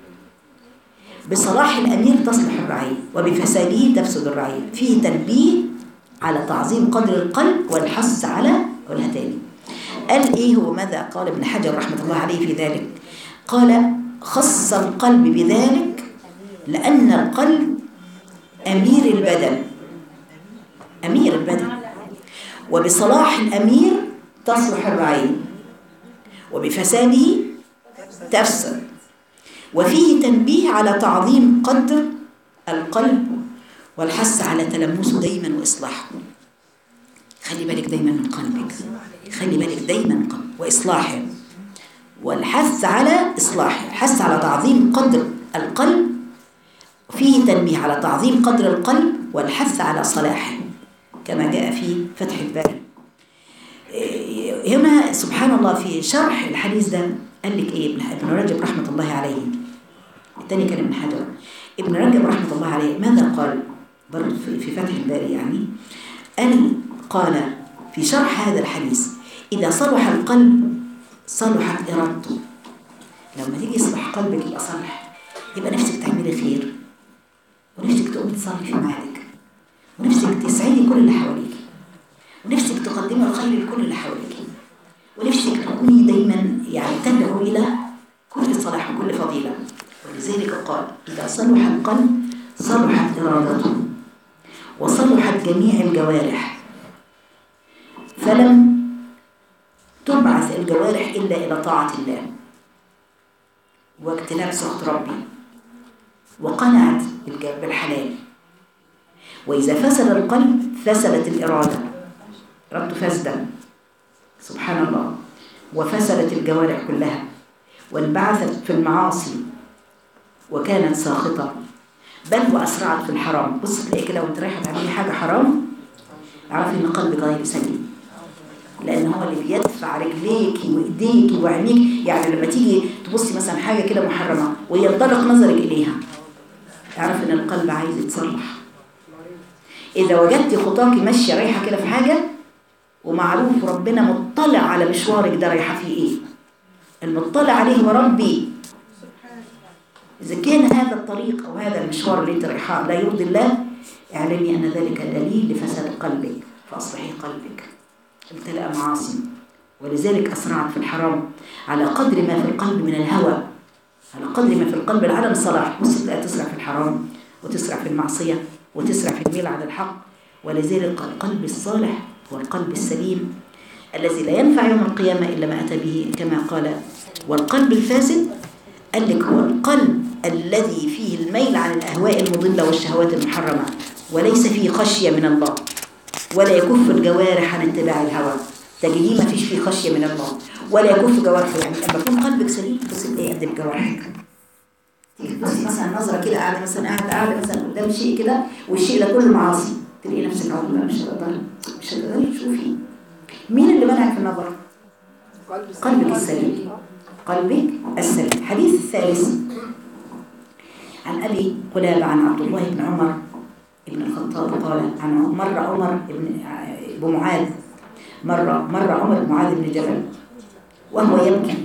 بصلاح الأمير تصلح الرعية وبفساده تفسد الرعية فيه تنبيه على تعظيم قدر القلب والحث على قولها تاني قال إيه هو ماذا قال ابن حجر رحمة الله عليه في ذلك قال خص القلب بذلك لأن القلب أمير البدن أمير البدن وبصلاح الأمير تصلح الرعية وبفساده تفسد وفيه تنبيه على تعظيم قدر القلب والحث على تلمسه دايما وإصلاحه خلي بالك دايما من قلبك خلي بالك دايما من قلب وإصلاحه والحث على إصلاحه الحث على تعظيم قدر القلب فيه تنبيه على تعظيم قدر القلب والحث على صلاحه كما جاء في فتح الباري هنا سبحان الله في شرح الحديث ده قال لك ايه ابن رجب رحمة الله عليه الثاني كان ابن حجر ابن رجب رحمة الله عليه ماذا قال برضه في فتح الباري يعني قال قال في شرح هذا الحديث إذا صلح القلب صلحت إرادته لما تيجي يصلح قلبك يبقى صالح يبقى نفسك تعملي خير ونفسك تقومي تصلي في مالك ونفسك تسعدي كل اللي حواليك ونفسك تقدمي الخير لكل اللي حواليك ونفسك تكوني دايما يعني تدعو إلى كل صلاح وكل فضيلة ولذلك قال إذا صلح القلب صلحت إرادته وصلحت جميع الجوارح فلم تبعث الجوارح إلا إلى طاعة الله واجتناب سخط ربي وقنعت بالحلال وإذا فسد القلب فسدت الإرادة إرادته فاسدة سبحان الله وفسدت الجوارح كلها وانبعثت في المعاصي وكانت ساخطة بل وأسرعت في الحرام بص تلاقي كده وانت رايحة تعملي حاجة حرام اعرفي ان قلبك غير سليم لان هو اللي بيدفع رجليكي وايديكي وعينيك يعني لما تيجي تبصي مثلا حاجه كده محرمه وينطلق نظرك اليها اعرف ان القلب عايز يتصلح اذا وجدتي خطاكي ماشيه رايحه كده في حاجه ومعروف ربنا مطلع على مشوارك ده رايحه فيه ايه المطلع عليه هو ربي إذا كان هذا الطريق أو هذا المشوار اللي أنت رايحاه لا يرضي الله اعلمي أن ذلك دليل لفساد قلبك فأصلحي قلبك امتلأ معاصي ولذلك أسرعت في الحرام على قدر ما في القلب من الهوى على قدر ما في القلب العدم صلاح بص تلاقي تسرع في الحرام وتسرع في المعصية وتسرع في الميل على الحق ولذلك القلب الصالح هو القلب السليم الذي لا ينفع يوم القيامة إلا ما أتى به كما قال والقلب الفاسد قال لك هو القلب الذي فيه الميل عن الأهواء المضلة والشهوات المحرمة وليس فيه خشية من الله ولا يكف الجوارح عن اتباع الهوى تجديه ما فيش فيه خشية من الله ولا يكف جوارحه يعني لما يكون قلبك سليم بص ايه قد بجوارحك تيجي تبصي مثلا نظرة كده قاعدة مثلا قاعدة قاعدة مثلا قدام شيء كده والشيء ده كله معاصي تلاقي نفسك عاوزة لا مش هتقدري مش هتقدري تشوفي مين اللي منعك في النظر؟ قلبك السليم قلبك السليم الحديث الثالث عن أبي قلابة عن عبد الله بن عمر بن الخطاب قال عن مر عمر بن بمعاذ مر مر عمر بن معاذ بن جبل وهو يبكي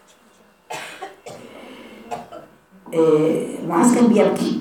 آه، معاذ كان بيبكي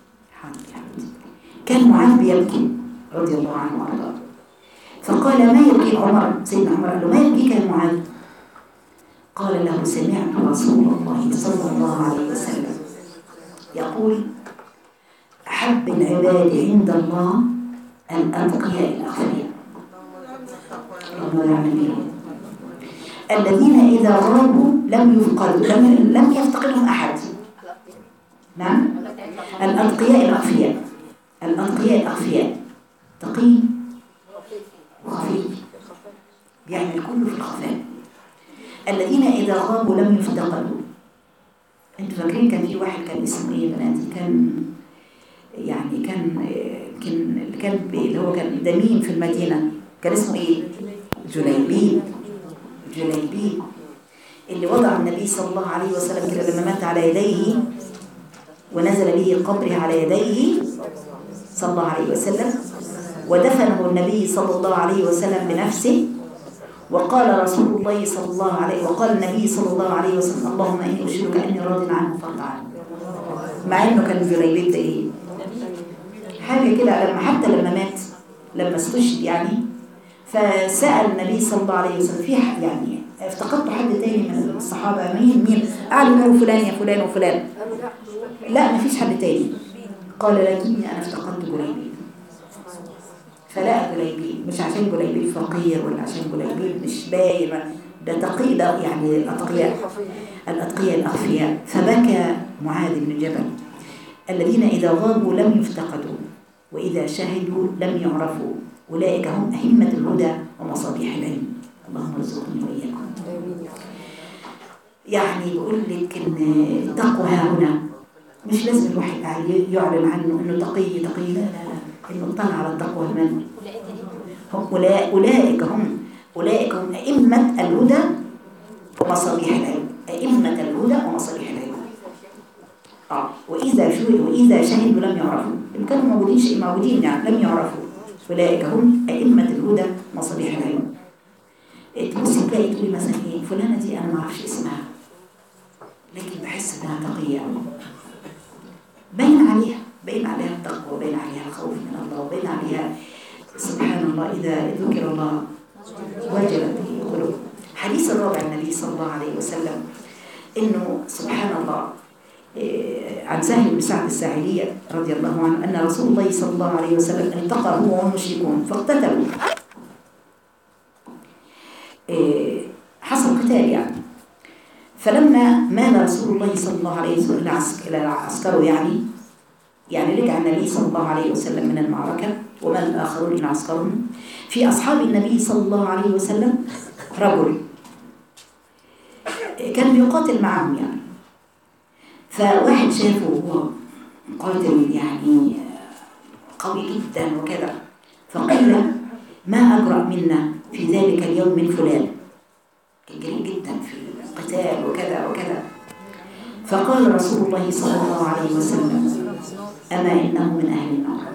كان معاذ بيبكي رضي الله عنه وارضاه فقال ما يبكي عمر سيدنا عمر قال له ما يبكيك يا معاذ قال له سمعت رسول الله صلى الله عليه وسلم يقول أحب العباد عند الله الأتقياء الأخيار اللهم يعمل بهم الذين إذا غابوا لم يفقدوا لم, لم يفتقدهم أحد نعم الأتقياء الأخفياء الأتقياء الأخفياء تقي وخفي بيعمل كله في الخفاء الذين إذا غابوا لم يفتقدوا انتوا فاكرين كان في واحد كان اسمه ايه يا بناتي كان يعني كان كان اللي كان اللي هو كان دميم في المدينة كان اسمه ايه جليبيب جليبيب اللي وضع النبي صلى الله عليه وسلم كده لما مات على يديه ونزل به قبره على يديه صلى الله عليه وسلم ودفنه النبي صلى الله عليه وسلم بنفسه وقال رسول الله صلى الله عليه وقال النبي صلى الله عليه وسلم اللهم اني اشهدك اني راض عنه فارض عنه مع انه كان جليبيب ده ايه حاجه كده لما حتى لما مات لما استشهد يعني فسال النبي صلى الله عليه وسلم في ح- يعني افتقدت حد تاني من الصحابه مين مين قالوا له فلان يا فلان وفلان لا مفيش حد تاني قال لكني انا افتقدت جليبيب فلا جليبيب مش عشان جليبيب فقير ولا عشان جليبيب مش باين ده تقي ده يعني الأتقياء الأتقياء الأخفياء فبكى معاذ بن جبل الذين إذا غابوا لم يفتقدوا وإذا شهدوا لم يعرفوا أولئك هم أئمة الهدى ومصابيح العلم اللهم ارزقني وإياكم يعني بيقول لك ان التقوى ها هنا مش لازم الواحد يعلن عنه انه تقي تقي لا لا لا انه اطلع على التقوى من هم أولئك, اولئك هم اولئك هم ائمه الهدى ومصابيح العلم ائمه الهدى ومصابيح العلم اه واذا شهدوا واذا شهدوا لم يعرفوا ان كانوا موجودين شيء موجودين يعني لم يعرفوا اولئك هم ائمه الهدى ومصابيح العلم تبصي تلاقي تقولي مثلا ايه فلانه دي انا ما اعرفش اسمها لكن بحس انها تقيه قوي باين عليها باين عليها التقوى وباين عليها الخوف من الله وباين عليها سبحان الله اذا ذكر الله وجلت به القلوب حديث الرابع النبي صلى الله عليه وسلم انه سبحان الله إيه، عن سهل بن سعد الساعدية رضي الله عنه أن رسول الله صلى الله عليه وسلم التقى هو والمشركون فاقتتلوا إيه، حصل قتال يعني فلما مال رسول الله صلى الله عليه وسلم إلى عسك- إلى عسكره يعني يعني رجع النبي صلى الله عليه وسلم من المعركة ومال الآخرون إلى عسكرهم في أصحاب النبي صلى الله عليه وسلم رجل كان بيقاتل معهم يعني فواحد شافه هو قاتل يعني قوي جدا وكذا فقيل ما أجرأ منا في ذلك اليوم من فلان كان جريء جدا في القتال وكذا وكذا فقال رسول الله صلى الله عليه وسلم أما إنه من أهل النار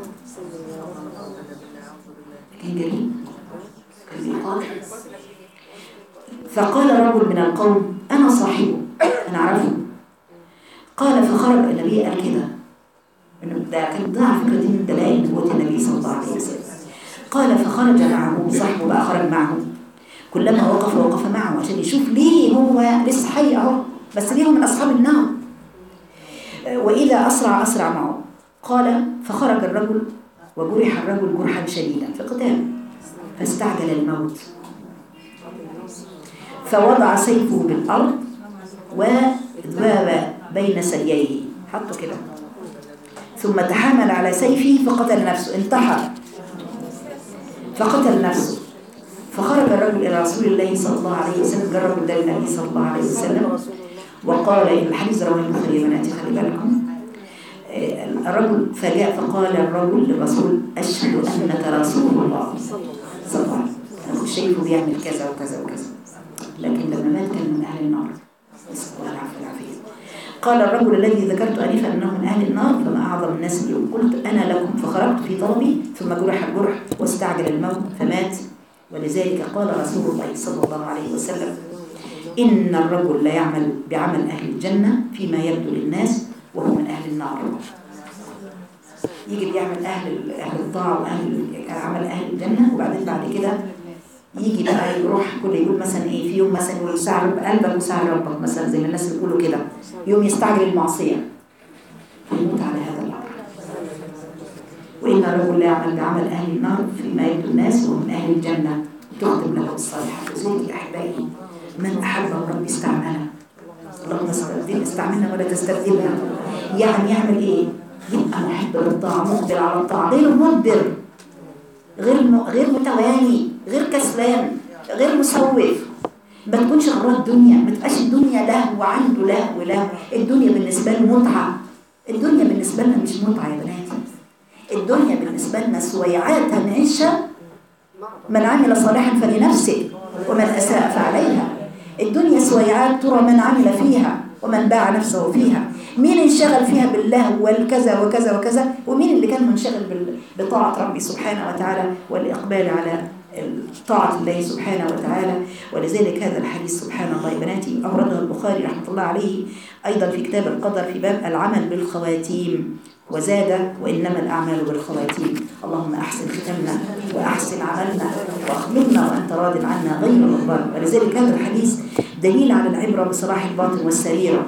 كان جريء كان بيقاتل فقال رجل من القوم أنا صاحبه أنا أعرفه قال فخرج النبي قال كده إنه ده كان ده على فكرة دي من دلائل نبوة النبي صلى الله عليه وسلم قال فخرج معه صاحبه بقى خرج معه كلما وقف وقف معه عشان يشوف ليه هو لسه حي اهو بس ليه هو من اصحاب النار واذا اسرع اسرع معه قال فخرج الرجل وجرح الرجل جرحا شديدا في قتال فاستعجل الموت فوضع سيفه بالارض وذاب بين ثدييه حطه كده ثم تحامل على سيفه فقتل نفسه انتحر فقتل نفسه فخرج الرجل إلى رسول الله صلى الله عليه وسلم جرب ده النبي صلى الله عليه وسلم وقال الحديث رواه البخاري يا بناتي خلي بالكم آه، الرجل فجاء فقال الرجل للرسول أشهد أنك رسول الله صلى الله عليه وسلم أخو شايفه بيعمل كذا وكذا وكذا لكن لما مات كان من أهل النار نسأل الله العافية والعافية قال الرجل الذي ذكرت آنفا أنه من أهل النار فما أعظم الناس اليوم قلت أنا لكم فخرجت في طلبي ثم جرح الجرح واستعجل الموت فمات ولذلك قال رسول الله صلى الله عليه وسلم إن الرجل لا يعمل بعمل أهل الجنة فيما يبدو للناس وهو من أهل النار يجي بيعمل أهل أهل الطاعة وأهل عمل أهل الجنة وبعدين بعد كده يجي بقى يروح كل يقول مثلا ايه في يوم مثلا يقول ساعة رب قلبك وساعة ربك مثلا زي ما الناس اللي بيقولوا كده يوم يستعجل المعصية فيموت على هذا الأمر وإن الرجل لا يعمل بعمل أهل النار فيما يبدو الناس وهو من أهل الجنة تختم له الصالحات وزوجي يا أحبائي من أحب ربي استعمله اللهم استبدل استعملنا ولا تستبدلنا يعني يعمل إيه؟ يبقى محب للطاعة مقبل على الطاعة غير مدبر غير م... غير متواني غير كسلان غير مسوف ما تكونش غراه الدنيا ما تبقاش الدنيا لهو وعنده لهو لهو الدنيا بالنسبة له متعة الدنيا بالنسبة لنا مش متعة يا بناتي الدنيا بالنسبة لنا سويعات هنعيشها من عمل صالحا فلنفسه ومن أساء فعليها الدنيا سويعات ترى من عمل فيها ومن باع نفسه فيها مين انشغل فيها بالله والكذا وكذا وكذا ومين اللي كان منشغل بال- بطاعة ربي سبحانه وتعالى والإقبال على طاعة الله سبحانه وتعالى ولذلك هذا الحديث سبحان الله يا بناتي أورده البخاري رحمة الله عليه أيضا في كتاب القدر في باب العمل بالخواتيم وزاد وإنما الأعمال بالخواتيم اللهم أحسن ختمنا وأحسن عملنا وأخبرنا وأنت راض عنا غير غضبان ولذلك هذا الحديث دليل على العبرة بصلاح الباطن والسريرة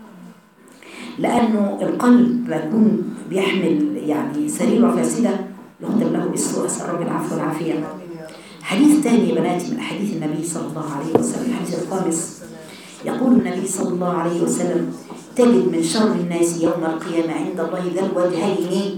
لأنه القلب يكون بيحمل يعني سريرة فاسدة يختم له بالسوء أسأل رب العفو والعافية حديث ثاني يا بناتي من حديث النبي صلى الله عليه وسلم الحديث الخامس يقول النبي صلى الله عليه وسلم تجد من شر الناس يوم القيامة عند الله ذا الوجهين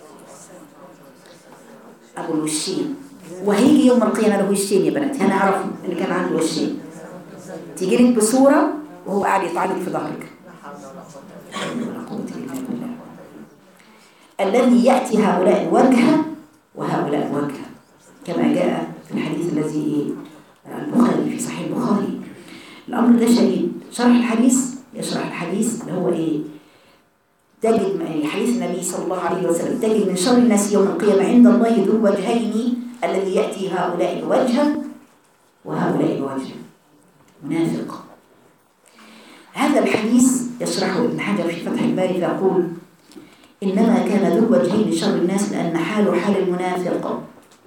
أبو الوشين وهيجي يوم القيامة له وشين يا بنات أنا أعرف إن كان عنده وشين تيجي لك بصورة وهو قاعد يطعنك في ظهرك ولا قوة إلا بالله. الذي يأتي هؤلاء الوجه وهؤلاء الوجه كما جاء في الحديث الذي البخاري في صحيح البخاري الأمر ده شديد شرح الحديث يشرح الحديث اللي هو إيه تجد يعني حديث النبي صلى الله عليه وسلم تجد من شر الناس يوم القيامة عند الله ذو الوجهين الذي يأتي هؤلاء الوجه وهؤلاء الوجه منافق هذا الحديث يشرحه ابن حجر في فتح الباري فيقول إنما كان ذو الوجهين شر الناس لأن حاله حال المنافق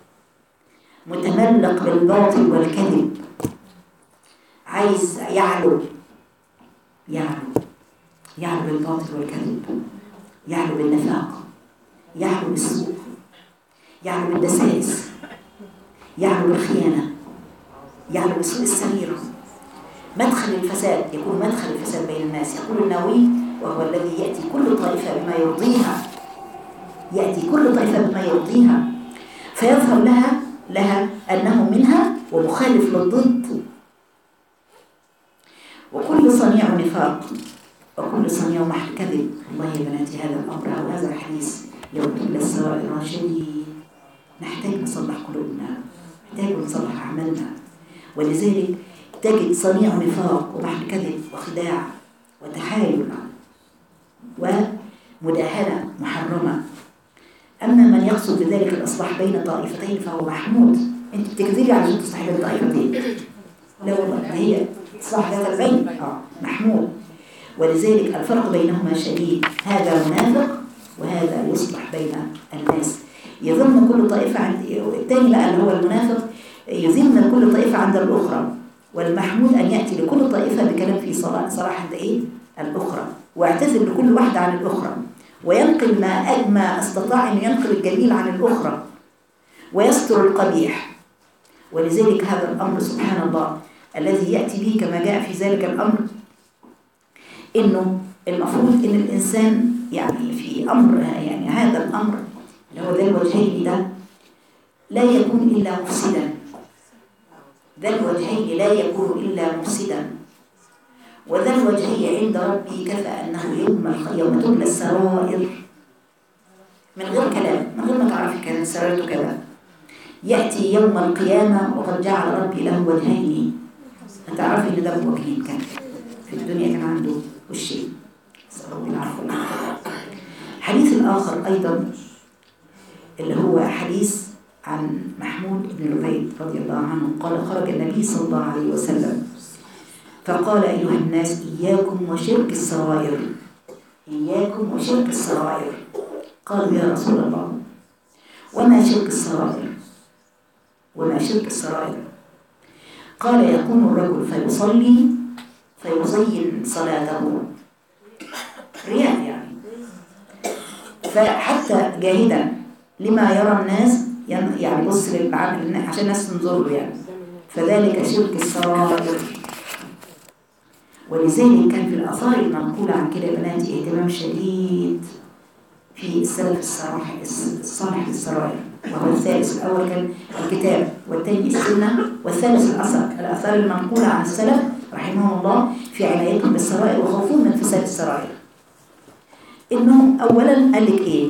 متملق بالباطل والكذب عايز يعلو يعلو يعلو بالباطل والكذب يعلو بالنفاق يعلو بالسوء يعلو بالدسائس يعلو بالخيانة يعلو بسوء السريرة مدخل الفساد يكون مدخل الفساد بين الناس يقول النووي وهو الذي يأتي كل طائفة بما يرضيها يأتي كل طائفة بما يرضيها فيظهر لها لها أنه منها ومخالف للضد وكل صنيع نفاق وكل صنيع محل كذب والله يا بناتي هذا الأمر أو هذا الحديث يوم تبلى السرائر شديد نحتاج نصلح قلوبنا نحتاج نصلح أعمالنا ولذلك تجد صنيع نفاق ومحل كذب وخداع وتحايل ومداهنة محرمة أما من يقصد بذلك الإصلاح بين طائفتين فهو محمود أنت بتكذبي على تصلح بين طائفتين لا والله ده هي إصلاح ذات البين آه محمود ولذلك الفرق بينهما شديد هذا منافق وهذا يصلح بين الناس يظن كل طائفة عند الثاني بقى اللي هو المنافق يظن كل طائفة عند الأخرى والمحمود أن يأتي لكل طائفة بكلام فيه صلاح صلاح عند إيه؟ الأخرى واعتذر لكل واحدة عن الأخرى وينقل ما ما استطاع أن ينقل الجميل عن الأخرى ويستر القبيح ولذلك هذا الأمر سبحان الله الذي يأتي به كما جاء في ذلك الأمر إنه المفروض إن الإنسان يعني في أمر يعني هذا الأمر اللي هو ذا الوجهين ده لا يكون إلا مفسدا ذا الوجهين لا يكون إلا مفسدا وذا الوجهين عند ربي كفى أنه يوم الخ- يوم تبلى السرائر من غير كلام من غير ما تعرفي كان سررته كذا يأتي يوم القيامة وقد جعل ربي له وجهين هتعرفي إن ده وجهين كان في الدنيا كان عنده وشين نسأل الله العفو والعافية الحديث الآخر أيضا اللي هو حديث عن محمود بن لبيد رضي الله عنه قال خرج النبي صلى الله عليه وسلم فقال أيها الناس إياكم وشرك السرائر إياكم وشرك السرائر قالوا يا رسول الله وما شرك السرائر وما شرك السرائر قال يقوم الرجل فيصلي فيزين صلاته رياء يعني فحتى جاهدا لما يرى الناس ين- يعني بص للعمل عشان الناس تنظر له يعني فذلك شرك السرائر ولذلك كان في الآثار المنقولة عن كده يا بناتي اهتمام شديد في السلف الصالح الصالح للسرائر وهو الثالث الأول كان الكتاب والثاني السنة والثالث الأثر الآثار المنقولة عن السلف رحمهم الله في عنايتهم بالسرائر وخوفهم من فساد السرائر إنهم أولا قال لك إيه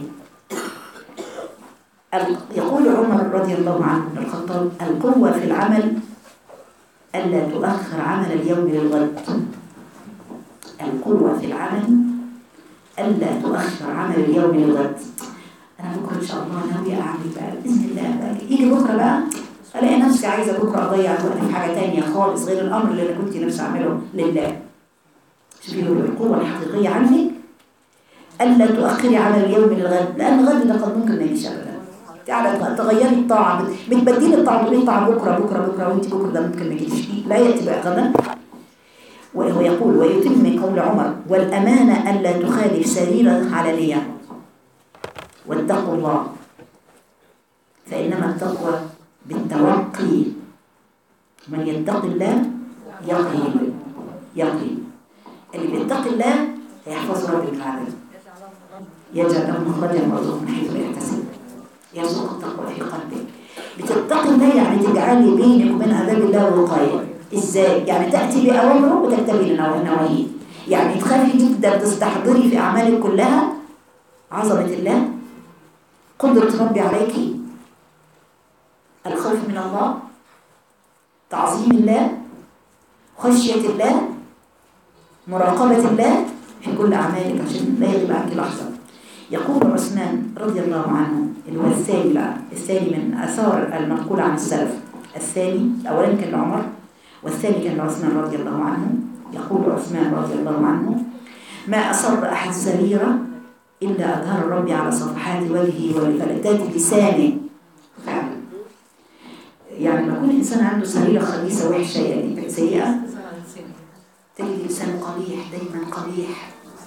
ال- يقول عمر رضي الله عنه بن الخطاب القوة في العمل ألا تؤخر عمل اليوم للغد القوة في العمل ألا تؤخر عمل اليوم للغد أنا بكرة إن شاء الله ناوية أعمل بقى بإذن الله بقى يجي بكرة بقى ألاقي نفسي عايزة بكرة أضيع الوقت في حاجة تانية خالص غير الأمر اللي أنا كنت نفسي أعمله لله شوفي له القوة الحقيقية عندك ألا تؤخري عمل اليوم للغد لأن الغد ده قد ممكن ما يجيش أبدا تعالى تغيري الطاعة بت- بتبدلي الطاعة تقولي الطاعة بكرة بكرة بكرة وأنت بكرة ده ممكن ما يجيش لا يأتي بقى غدا وهو يقول ويتم قول عمر والأمانة ألا تخالف سريرة علنية واتقوا الله فإنما التقوى بالتوقي من يتقي الله يقي يقي اللي بيتقي الله هيحفظ ربي من العذاب يجعل له مخرجا ويرزقه من حيث لا يحتسب يرزق التقوى في قلبك بتتقي الله يعني تجعلي بينك وبين عذاب الله وقايه ازاي يعني تاتي باوامره وتكتبي نواهيه يعني تخافي جدا تستحضري في اعمالك كلها عظمه الله قدره ربي عليك الخوف من الله تعظيم الله خشيه الله مراقبه الله في كل اعمالك عشان لا يغيب عنك لحظه يقول عثمان رضي الله عنه اللي هو الثاني بقى الثاني من اثار المنقول عن السلف الثاني اولا كان لعمر والثاني كان لعثمان رضي الله عنه يقول عثمان رضي الله عنه ما أصر أحد سريرة إلا أظهر ربي على صفحات وجهه ولفلتات لسانه فعلا يعني لما يكون الإنسان عنده سريرة خبيثة وحشة يعني سيئة تجد لسانه قبيح دايما قبيح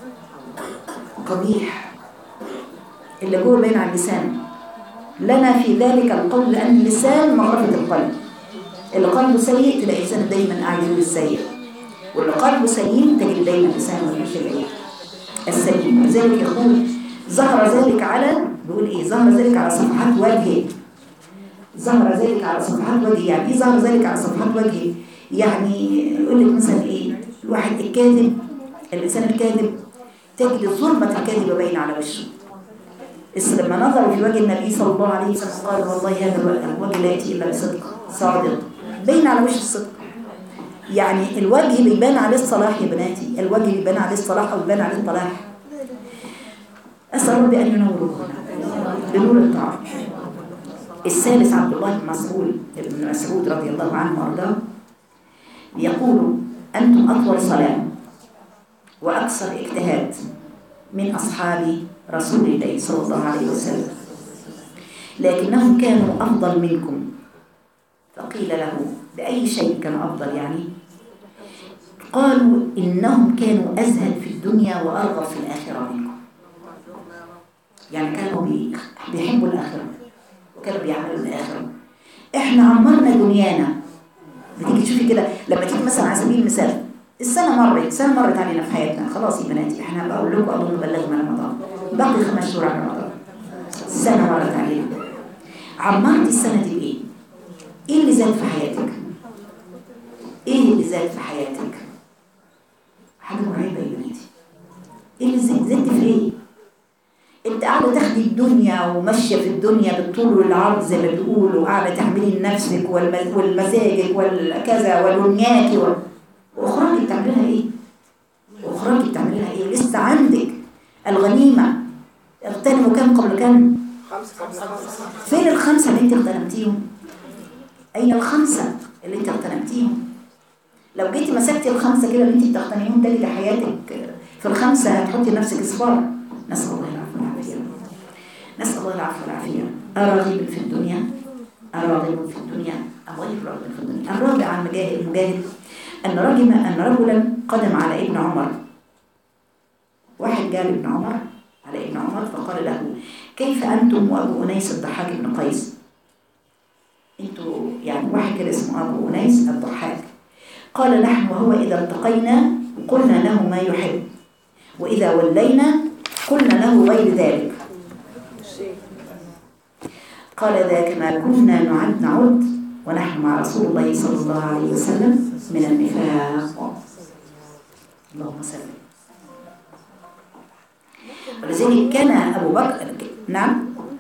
قبيح اللي جوه باين على اللسان لنا في ذلك القول لأن اللسان مغرفة القلب اللي قلبه سيء تلاقي لسانه دايما قاعد يقول السيء واللي قلبه سليم تجد دايما لسانه يمشي الايه السليم ولذلك يقول ظهر ذلك على بيقول ايه ظهر ذلك على صفحات وجهه ظهر ذلك على صفحات وجهه يعني ايه ظهر ذلك على صفحات وجهه يعني يقول لك مثلا ايه الواحد الكاذب الانسان الكاذب تجد ظلمة الكذب باينة على وشه بس لما نظروا في وجه النبي صلى الله عليه وسلم قالوا والله هذا الوجه- الوجه لا يأتي إلا بصدق صادق بين على وش الصدق يعني الوجه بيبان عليه الصلاح يا بناتي الوجه بيبان عليه الصلاح أو بيبان عليه الطلاح أسأل ربي أن ينور بنور الطاعة الثالث عبد الله بن مسعود بن مسعود رضي الله عنه وارضاه يقول أنتم أطول صلاة وأكثر اجتهاد من أصحاب رسول الله صلى الله عليه وسلم لكنهم كانوا أفضل منكم فقيل له بأي شيء كانوا أفضل يعني قالوا إنهم كانوا أزهد في الدنيا وأرغب في الآخرة منكم يعني كانوا بي- بيحبوا الآخرة وكانوا بيعملوا الآخرة إحنا عمرنا دنيانا بتيجي تشوفي كده لما تيجي مثلا على سبيل المثال السنة مرت سنة مرت علينا في حياتنا خلاص يا بناتي احنا بقول لكم أظن بلغنا رمضان باقي خمس شهور على رمضان سنة مرت علينا عمرت السنة دي بإيه؟ إيه اللي زاد في حياتك؟ إيه اللي زاد في حياتك؟ حاجة مرعبة يا بناتي إيه اللي زاد؟ زدت في إيه؟ انت قاعده تاخدي الدنيا وماشيه في الدنيا بالطول والعرض زي ما بيقولوا وقاعده تعملي لنفسك والم- والمزاجك والكذا والدنياكي وال... واخراك بتعمليها ايه؟ واخراك بتعمليها ايه؟ لسه عندك الغنيمه اغتنموا كم قبل كم؟ خمسة خمسة خمسة فين الخمسه اللي انت اغتنمتيهم؟ اين الخمسه اللي انت اغتنمتيهم؟ لو جيتي مسكتي الخمسه كده اللي انت بتغتنميهم تاني لحياتك في الخمسه هتحطي لنفسك اصفار نسال الله العفو والعافيه نسال الله العفو والعافيه اراغب في الدنيا اراغب في الدنيا غير راغب في الدنيا الرابع عن مجاهد المجاهد ان رجل ان رجلا قدم على ابن عمر واحد جاء لابن عمر على ابن عمر فقال له كيف انتم وابو انيس الضحاك بن قيس انتوا يعني واحد كده اسمه ابو انيس الضحاك قال نحن وهو اذا التقينا قلنا له ما يحب واذا ولينا قلنا له غير ذلك قال ذاك ما كنا نعد نعد ونحن مع رسول الله صلى الله عليه وسلم من النفاق اللهم صل ولذلك كان أبو بكر نعم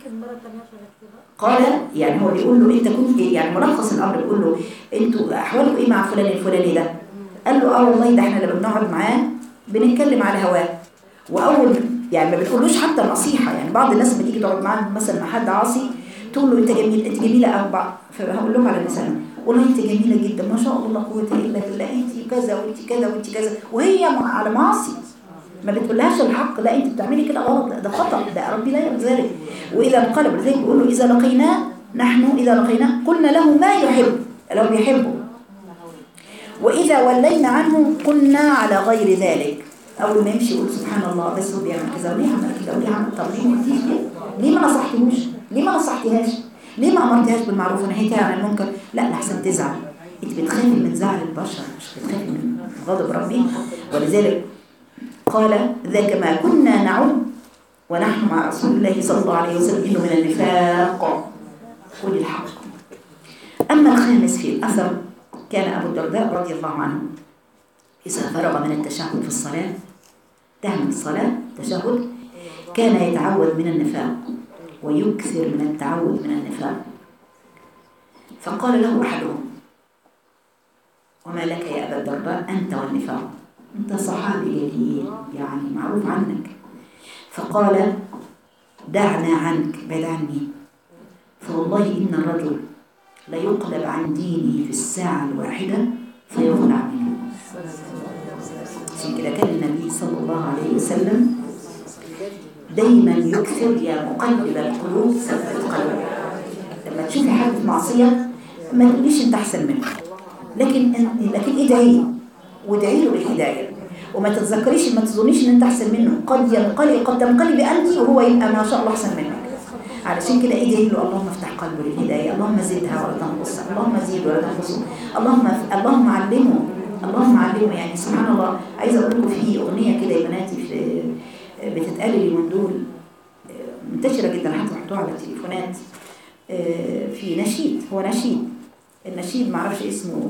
قال يعني هو بيقول له انت كنت يعني ملخص الامر بيقول له انتوا احوالكم ايه مع فلان الفلاني ده قال له اه والله ده احنا لما بنقعد معاه بنتكلم على هواه واول يعني ما بنقولوش حتى نصيحه يعني بعض الناس لما تيجي تقعد معاه مثلا مع حد عاصي تقول له انت جميل انت جميله قوي بعض فهقول لهم على مثال والله انت جميله جدا ما شاء الله لا قوه الا بالله انت كذا وانت كذا وانت كذا وهي مع- على معاصي ما بتقولهاش الحق لا انت بتعملي كده غلط لا ده خطا ده ربي لا يرضى ذلك واذا انقلب لذلك بيقول له اذا لقيناه نحن اذا لقيناه قلنا له ما يحب لو بيحبه واذا ولينا عنه قلنا على غير ذلك اول ما يمشي يقول سبحان الله بس هو بيعمل كذا وليه عمل كده وليه عمل طب ليه ما قلتيش كده ليه ما نصحتهوش ليه ما نصحتيهاش ليه ما امرتيهاش بالمعروف ونهيتيها عن المنكر لا لحسن تزعل انت بتخافي من زعل البشر مش بتخافي من غضب ربي ولذلك قال ذاك ما كنا نعد ونحن مع رسول الله صلى الله عليه وسلم انه من النفاق قل الحق اما الخامس في الاثر كان ابو الدرداء رضي الله عنه اذا فرغ من التشهد في الصلاه انتهى من الصلاه تشهد كان يتعوذ من النفاق ويكثر من التعوذ من النفاق فقال له احدهم وما لك يا ابا الدرداء انت والنفاق انت صحابي جليل يعني معروف عنك فقال دعنا عنك بعد عني فوالله إن الرجل ليقلب عن دينه في الساعة الواحدة فيخلع منه عشان كده كان النبي صلى الله عليه وسلم دايما يكثر يا مقلب القلوب ثبت قلبك لما تشوفي حد في معصية ما تقوليش انت احسن منه لكن لكن ادعي وادعي له بالهدايه وما تتذكريش ما تظنيش ان انت احسن منه قد ينقلب قد تنقلب انت وهو يبقى ما شاء الله احسن منك علشان كده ادعي له اللهم افتح قلبه للهدايه اللهم زدها ولا تنقصها اللهم زيد ولا تنقصه اللهم اللهم علمه اللهم علمه يعني سبحان الله عايزه اقول لكم في اغنيه كده يا بناتي في بتتقال اليومين دول منتشره جدا هتحطوها على التليفونات في نشيد هو نشيد النشيد معرفش اسمه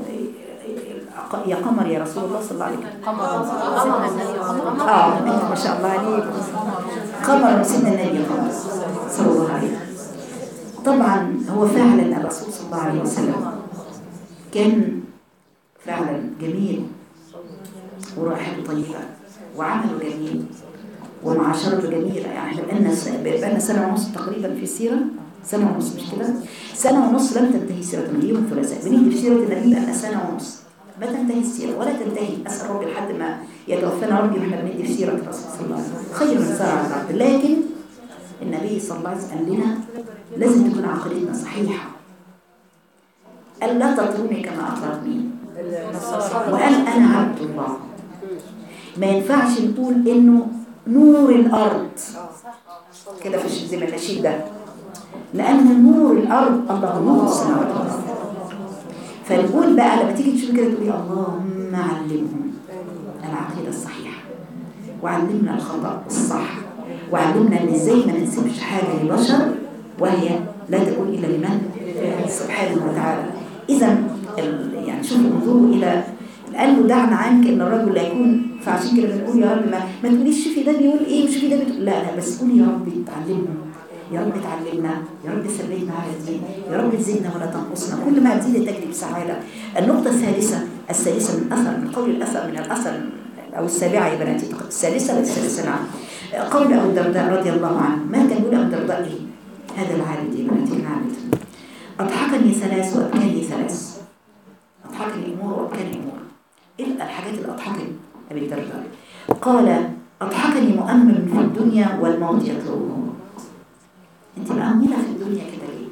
يا قمر يا رسول الله صلى الله عليه وسلم قمر سيدنا النبي قمر اه ما شاء الله عليك قمر سيدنا النبي قمر صلى الله عليه وسلم طبعا هو فعلا الرسول صلى الله عليه وسلم كان فعلا جميل ورائحته طيبة وعمله جميل ومعاشرته جميلة يعني احنا بقالنا س- بقالنا سنة ونص تقريبا في السيرة سنة ونص مش كده؟ سنة ونص لم تنتهي سيرة النبي يوم الثلاثاء بنيجي في سيرة النبي بقالنا سنة ونص ما تنتهي السيرة ولا تنتهي أسأل ربي لحد ما يتوفانا ربي واحنا بندي في سيرة الرسول صلى الله عليه وسلم خير من سارة على الأرض لكن النبي صلى الله عليه وسلم قال لنا لازم تكون عقيدتنا صحيحة قال لا تطروني كما أطرت مين وقال أنا عبد الله ما ينفعش نقول إنه نور الأرض كده في زي ما النشيد ده لأن نور الأرض الله نور السماوات والأرض فنقول بقى لما تيجي تشوف كده تقولي اللهم علمهم العقيدة الصحيحة وعلمنا الخطأ والصح وعلمنا ان ازاي ما ننسبش حاجة للبشر وهي لا تكون إلا لمن سبحانه وتعالى إذا ال- يعني شوفوا انظروا إلى قال له دعنا عنك ان الرجل لا يكون فعشان كده بنقول يا رب ما, ما تقوليش شوفي ده بيقول ايه وشوفي ده بتقول لا لا بس قولي يا رب تعلمهم يا رب تعلمنا يا رب ثبتنا على الدين يا رب تزيدنا ولا تنقصنا كل ما تزيد تجلب سعاده النقطه الثالثه الثالثه من اثر من قول الاثر من الاثر او السابعه يا بناتي الثالثه لا الثالثه نعم قول ابو الدرداء رضي الله عنه ما كان يقول ابو الدرداء ايه هذا العابد يا بناتي العابد اضحكني ثلاث وابكاني ثلاث اضحكني امور وابكاني امور ايه الحاجات اللي اضحكني ابي الدرداء قال اضحكني مؤمن في الدنيا والموت يطلبه انت مأمنة في الدنيا كده ليه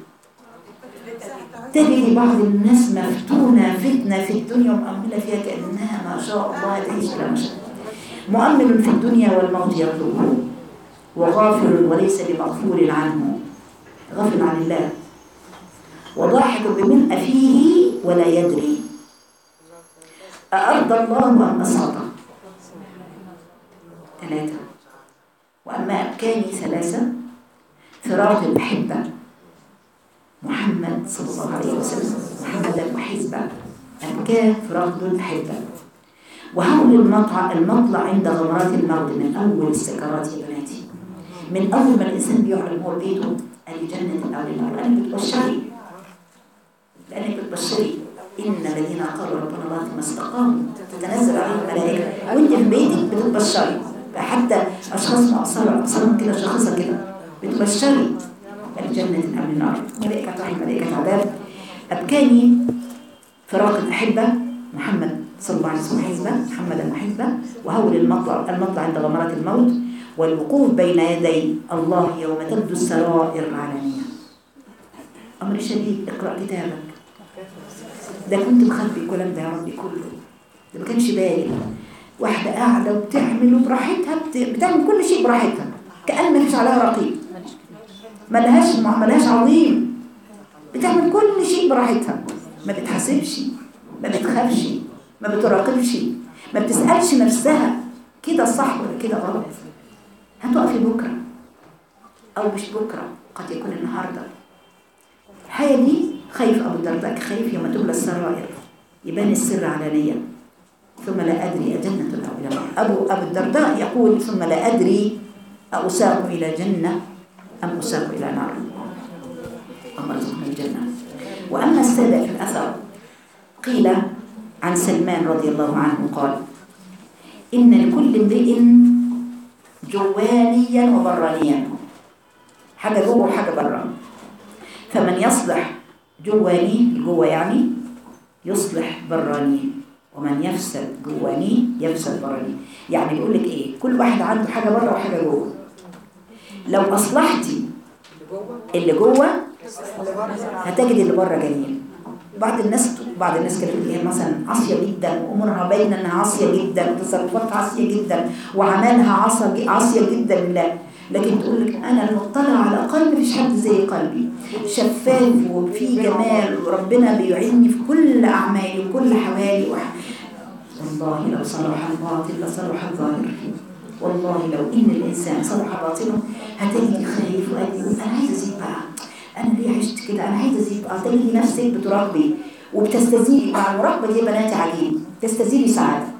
تجد بعض الناس مفتونة فتنة في الدنيا ومؤمنة فيها كأنها ما شاء الله تعيش لا ما شاء مؤمن في الدنيا والموت يطلبه وغافل وليس بمغفور عنه غافل عن الله وضاحك بملء فيه ولا يدري أأرضى الله أم أسخطه ثلاثة وأما أبكاني ثلاثة فراق الأحبة محمد صلى الله عليه وسلم محمدا وحزبه أبكاه فراق دون أحبة وهول المطلع المطلع عند غمرات الموت من أول السكرات يا بناتي من أول ما الإنسان بيعلم هو بيته أن جنة أو للنار لأنك بتبشري لأنك بتبشري إن الذين قالوا ربنا الله ثم استقاموا تتنزل عليهم الملائكة وأنت في بيتك بتبشري حتى أشخاص مؤثرة أبصارهم كده شخصة كده بتبشري الجنة أم النار ملائكة رحمة ملائكة عذاب أبكاني فراق الأحبة محمد صلى الله عليه وسلم حزبه محمدا وحزبه وهول المطلع المطلع عند غمرات الموت والوقوف بين يدي الله يوم تبدو السرائر علانية أمر شديد اقرأ كتابك ده كنت مخبي الكلام ده يا ربي كله ده ما كانش بالي واحدة قاعدة وبتعمل براحتها بت- بتعمل كل شيء براحتها كأن ما فيش عليها رقيب ملهاش ملهاش عظيم بتعمل كل شيء براحتها ما بتحاسبش ما بتخافش ما بتراقبش ما بتسألش نفسها كده صح ولا كده غلط هتقفي بكرة أو مش بكرة قد يكون النهاردة الحياة دي خايف أبو الدرداء خايف يوم تبلى السرائر يبان السر علانية ثم لا أدري أجنة أو إلى نار أبو, أبو الدرداء يقول ثم لا أدري أساق إلى جنة أم أساق إلى نار اللهم ارزقنا الجنة وأما السادة في الأثر قيل عن سلمان رضي الله عنه قال إن لكل امرئ جوانيا وبرانيا حاجة جوه وحاجة بره فمن يصلح جواني جوه يعني يصلح براني ومن يفسد جواني يفسد براني يعني بيقول لك ايه كل واحد عنده حاجة بره وحاجة جوه لو أصلحتي اللي جوه هتجد اللي بره جميل بعض الناس بعض الناس كانت هي مثلا عاصيه جدا وامورها باينه انها عاصيه جدا وتصرفاتها عاصيه جدا وعملها عاصيه عاصيه جدا لله لكن تقول لك انا المطلع على قلبي مفيش حد زي قلبي شفاف وفي جمال وربنا بيعيني في كل اعمالي وكل حوالي وح... والله لو صلح الباطل لصلح الظاهر والله لو ان الانسان صلح باطنه هتجي خايف وقال يقول انا عايز ازيد بقى انا ليه عشت كده انا عايزه ازيد بقى تجدي نفسك بتراقبي وبتستزيدي مع المراقبه دي يا بناتي عجيب تستزيدي سعاده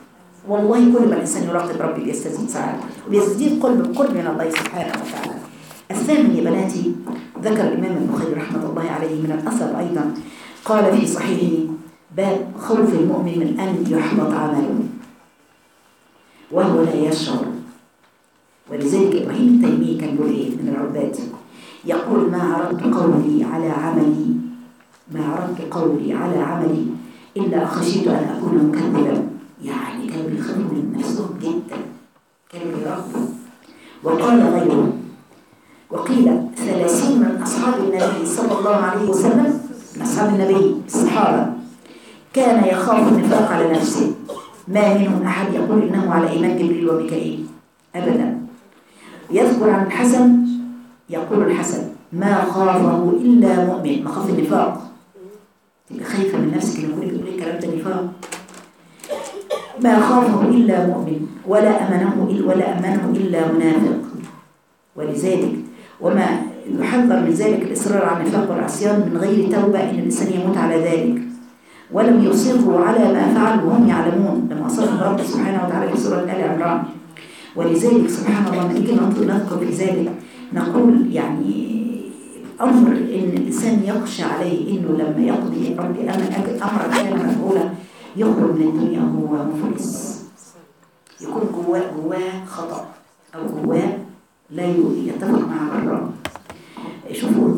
والله كل ما الإنسان يراقب ربي بيستزيد سعادة وبيزيد قرب قرب من الله سبحانه وتعالى الثامن يا بناتي ذكر الإمام البخاري رحمة الله عليه من الأثر أيضا قال في صحيحه باب خوف المؤمن من أن يحبط عمله وهو لا يشعر ولذلك إبراهيم التيمي كان يقول إيه من العباد يقول ما عرضت قولي على عملي ما عرضت قولي على عملي إلا خشيت أن أكون مكذبا يعني كانوا بيخافوا من نفسهم جدا كانوا بيربوا وقال غيره وقيل ثلاثين من أصحاب النبي صلى الله عليه وسلم من أصحاب النبي الصحابة كان يخاف النفاق على نفسه ما منهم أحد يقول إنه على إيمان جبريل وميكائيل أبدا يذكر عن الحسن يقول الحسن ما خافه إلا مؤمن مخاف النفاق تبقى خايفة من نفسك لما يقول لك الكلام ده نفاق ما خافه إلا مؤمن ولا أمنه إلا ولا أمنه إلا منافق ولذلك وما يحذر من ذلك الإصرار على النفاق والعصيان من غير توبة إن الإنسان يموت على ذلك ولم يصروا على ما فعل وهم يعلمون لما أصرهم رب سبحانه وتعالى في سورة آل عمران ولذلك سبحان الله نيجي نذكر في ذلك نقول يعني أمر إن الإنسان يخشى عليه إنه لما يقضي ربي أمرا كان مفعولا يخرج من الدنيا وهو مفلس يكون جواه جواه خطأ أو جواه لا يتفق مع الرب شوفوا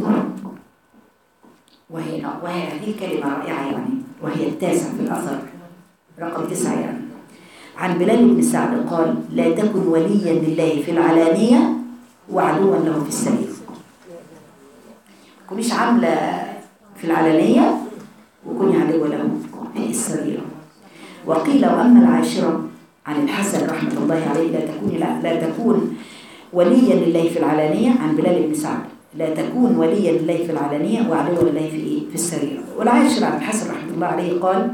وهي وهي هذه كلمة رائعة يعني وهي التاسع في الأثر رقم تسعة يعني عن بلال بن سعد قال لا تكن وليا لله في العلانية وعدوا له في السرير كونيش عاملة في العلانية وكوني عدو له في السرير وقيل وأما العاشرة عن الحسن رحمة الله عليه لا تكون لا, لا تكون وليا لله في العلانية عن بلال بن سعد لا تكون وليا لله في العلانية وعدوا لله في إيه؟ في السرير والعاشر عن الحسن رحمة الله عليه قال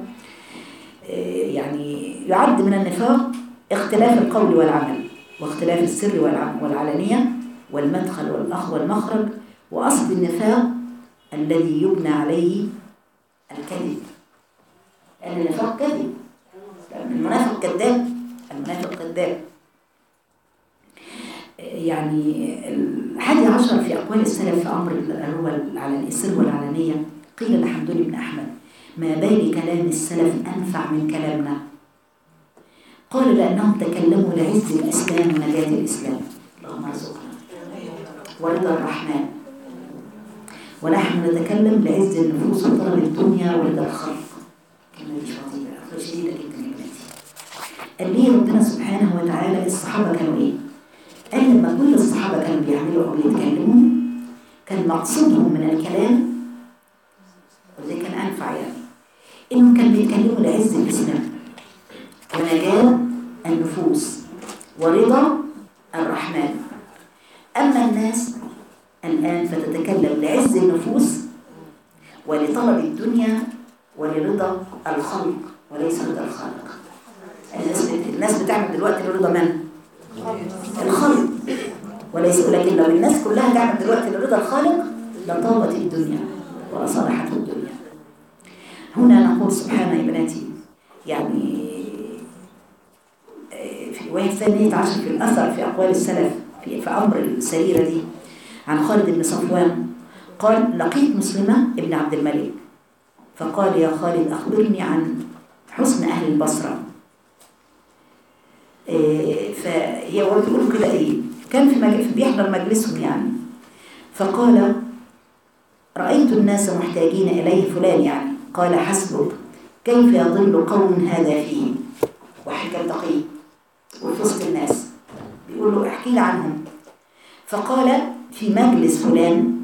يعني يعد من النفاق اختلاف القول والعمل واختلاف السر والعلانية والمدخل والأخ والمخرج وأصل النفاق الذي يبنى عليه الكذب لأن النفاق كذب المنافق كذاب المنافق كذاب يعني الحادي عشر في أقوال السلف في أمر هو السر والعلانية قيل لحمد بن أحمد ما بال كلام السلف أنفع من كلامنا قال لأنهم تكلموا لعز الإسلام ونجاة الإسلام اللهم ارزقنا ورضا الرحمن ونحن نتكلم لعز النفوس وطلب الدنيا ورضا الخلق كلمة دي شديدة شديدة جدا يا بناتي قال ليه ربنا سبحانه وتعالى الصحابة كانوا إيه؟ قال لما كل الصحابة كانوا بيعملوا أو بيتكلموا كان مقصودهم من الكلام وزي كان أنفع يعني إنهم كانوا بيتكلموا لعز الإسلام ونجاة النفوس ورضا الرحمن أما الناس الآن فتتكلم لعز النفوس ولطلب الدنيا ولرضا الخلق وليس رضا الخالق الناس الناس بتعمل دلوقتي لرضا من؟ الخالق وليس لكن لو الناس كلها تعمل دلوقتي لرضا الخالق لطابت الدنيا وأصلحت الدنيا هنا نقول سبحانه يا بناتي يعني في رواية ثانية عشر في الأثر في أقوال السلف في, في أمر السريرة دي عن خالد بن صفوان قال لقيت مسلمة ابن عبد الملك فقال يا خالد أخبرني عن حسن أهل البصرة إيه فهي هو بيقولوا كده إيه كان في مجلس بيحضر مجلسهم يعني فقال رأيت الناس محتاجين إليه فلان يعني قال حسبك كيف يضل قوم هذا فيه واحد كان تقي وفي وسط الناس بيقول له احكي لي عنهم فقال في مجلس فلان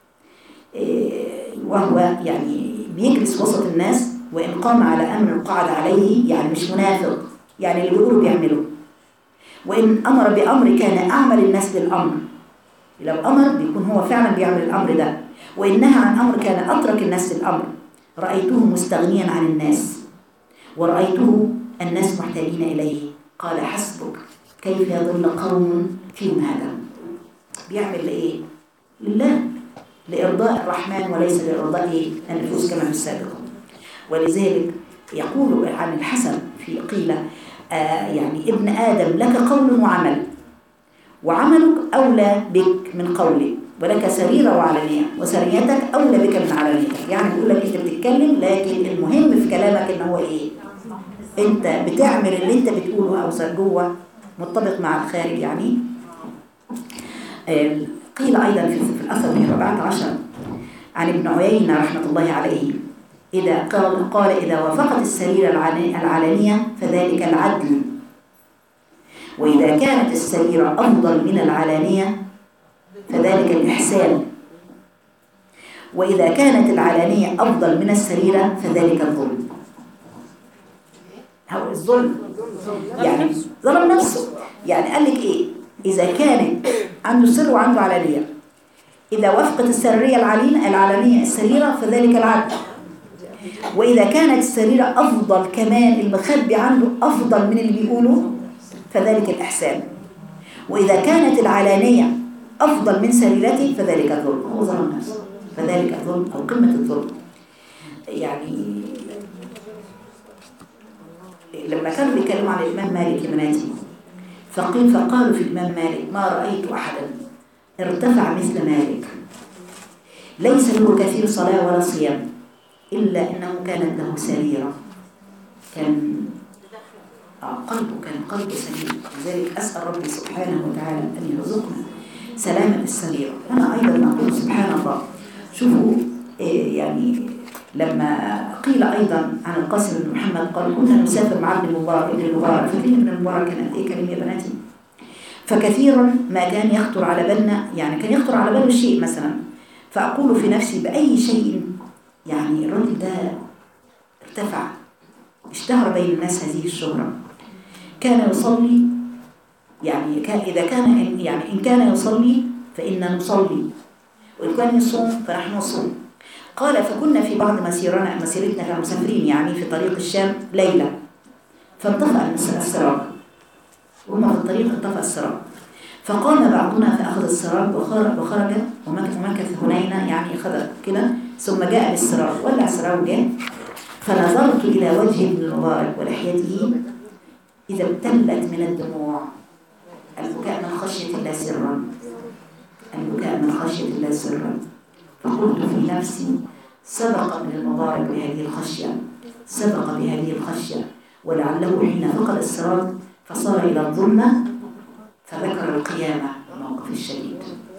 وهو يعني بيجلس وسط الناس وإن قام على أمر قعد عليه يعني مش منافق يعني اللي بيقولوا بيعملوا وإن أمر بأمر كان أعمل الناس للأمر لو أمر بيكون هو فعلا بيعمل الأمر ده وإن نهى عن أمر كان أترك الناس للأمر رأيته مستغنيا عن الناس ورأيته الناس محتاجين إليه قال حسبك كيف يضل قوم فيهم هذا بيعمل لإيه؟ لله لإرضاء الرحمن وليس لإرضاء إيه؟ النفوس كما في السابق ولذلك يقول عن الحسن في قيل آه يعني ابن آدم لك قول وعمل وعملك أولى بك من قولك ولك سريرة وعلانية وسريتك أولى بك من علانيتك يعني بيقول لك أنت بتتكلم لكن المهم في كلامك إن هو إيه أنت بتعمل اللي أنت بتقوله أو صار جوه متطابق مع الخارج يعني آه، قيل أيضا في في الأثر في 14 عن ابن عيينة رحمة الله عليه إذا قال, قال إذا وافقت السريرة العلانية العلانية فذلك العدل وإذا كانت السريرة أفضل من العلانية فذلك الإحسان وإذا كانت العلانية أفضل من السريرة فذلك الظلم هو الظلم يعني ظلم نفسه يعني قال لك إيه إذا كانت عنده سر وعنده علانية إذا وافقت السريرية العلينة العلانية السريرة فذلك العدل وإذا كانت السريرة أفضل كمان المخبي عنده أفضل من اللي بيقوله فذلك الإحسان وإذا كانت العلانية أفضل من سريرته فذلك الظلم هو ظلم نفسه فذلك الظلم أو قمة الظلم يعني لما كانوا بيتكلموا عن الإمام مالك يا بناتي فقيل فقالوا في الإمام مالك ما رأيت أحدا ارتفع مثل مالك ليس له كثير صلاة ولا صيام إلا أنه كانت له سريرة كان آه، قلبه كان قلبه سليم لذلك أسأل ربي سبحانه وتعالى أن يرزقنا سلامة السريرة أنا أيضا أقول سبحان الله شوفوا إيه يعني لما قيل أيضا عن القاسم بن محمد قال كنا نسافر مع ابن المبارك ابن المبارك فاكرين ابن المبارك كانت إيه كلمة يا بناتي فكثيرا ما كان يخطر على بالنا يعني كان يخطر على باله شيء مثلا فأقول في نفسي بأي شيء يعني الرجل ده ارتفع اشتهر بين الناس هذه الشهرة كان يصلي يعني كان إذا كان يعني إن كان يصلي فإننا نصلي وإن كان يصوم فنحن نصوم قال فكنا في بعض مسيرنا مسيرتنا كنا مسافرين يعني في طريق الشام ليلة فانطفأ السراج وهم في الطريق انطفأ السراج فقام بعضنا فأخذ السراج وخرج وخرج ومكث ومكث هنينا يعني أخذ كده ثم جاء بالسراج ولع السراج وجاء فنظرت إلى وجه ابن المبارك ولحيته إذا ابتلت من الدموع البكاء من خشية الله سرا البكاء من خشية الله سرا فقلت في نفسي سبق ابن المبارك بهذه الخشية سبق بهذه الخشية ولعله حين فقد السراج فصار إلى الظلمة فذكر القيامة والموقف الشديد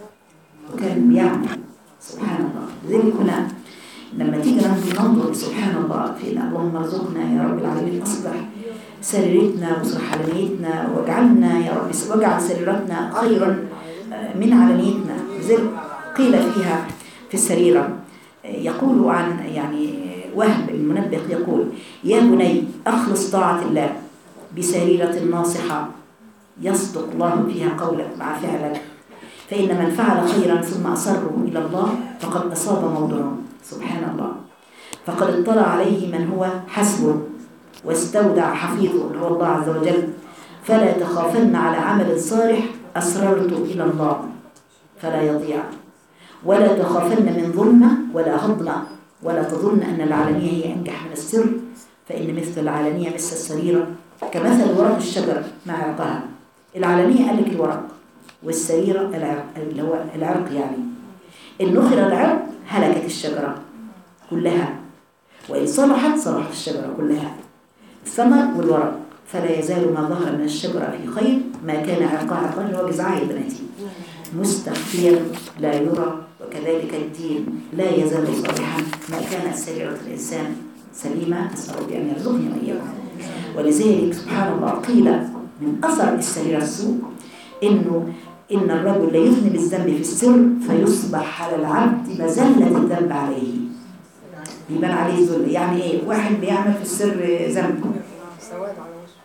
وكان بيعمل سبحان الله لذلك هنا لما تيجي ننظر سبحان الله في اللهم ارزقنا يا رب العالمين اصلح سريرتنا واصلح علانيتنا واجعلنا يا رب واجعل سريرتنا خيرا من علانيتنا لذلك قيل فيها في السريرة يقول عن يعني وهب المنبه يقول يا بني أخلص طاعة الله بسريرة ناصحة يصدق الله فيها قولك مع فعلك فإن من فعل خيرا ثم أصره إلى الله فقد أصاب موضعه سبحان الله فقد اطلع عليه من هو حسبه واستودع حفيظه اللي هو الله عز وجل فلا تخافن على عمل صالح أسررت إلى الله فلا يضيع ولا تخافن من ظلمة ولا هضمة ولا تظن أن العلانية هي أنجح من السر فإن مثل العلانية مثل السريرة كمثل ورق الشجر مع عرقها العلانية قال لك الورق والسريرة العرق اللي هو العرق يعني إن نخر العرق هلكت الشجرة كلها وإن صلحت صلحت الشجرة كلها الثمر والورق فلا يزال ما ظهر من الشجرة في خير ما كان عرقها عرقا اللي هو جذعها يا بناتي مستخفيا لا يرى وكذلك الدين لا يزال صالحا ما كانت سريرة الإنسان سليمة أسأل ربي أن يرزقني وإياكم ولذلك سبحان الله قيل من أثر السريرة السوء إنه إن الرجل لا يذنب الذنب في السر فيصبح على العبد مزلة الذنب عليه يبان عليه ذل يعني إيه واحد بيعمل في السر ذنب سواد على وشه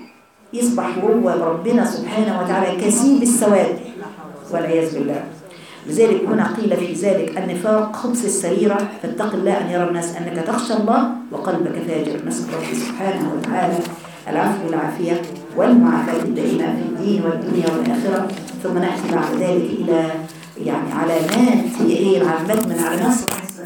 يصبح هو ربنا سبحانه وتعالى كثير بالسواد والعياذ بالله لذلك هنا قيل في ذلك النفاق خبث السريرة فاتق الله أن يرى الناس أنك تخشى الله وقلبك فاجر نسأل الله سبحانه وتعالى العفو والعافية والمعافاة الدائمة في الدين والدنيا والآخرة ثم نأتي بعد ذلك إلى يعني علامات هي إيه العلامات من علامات صلاح السريرة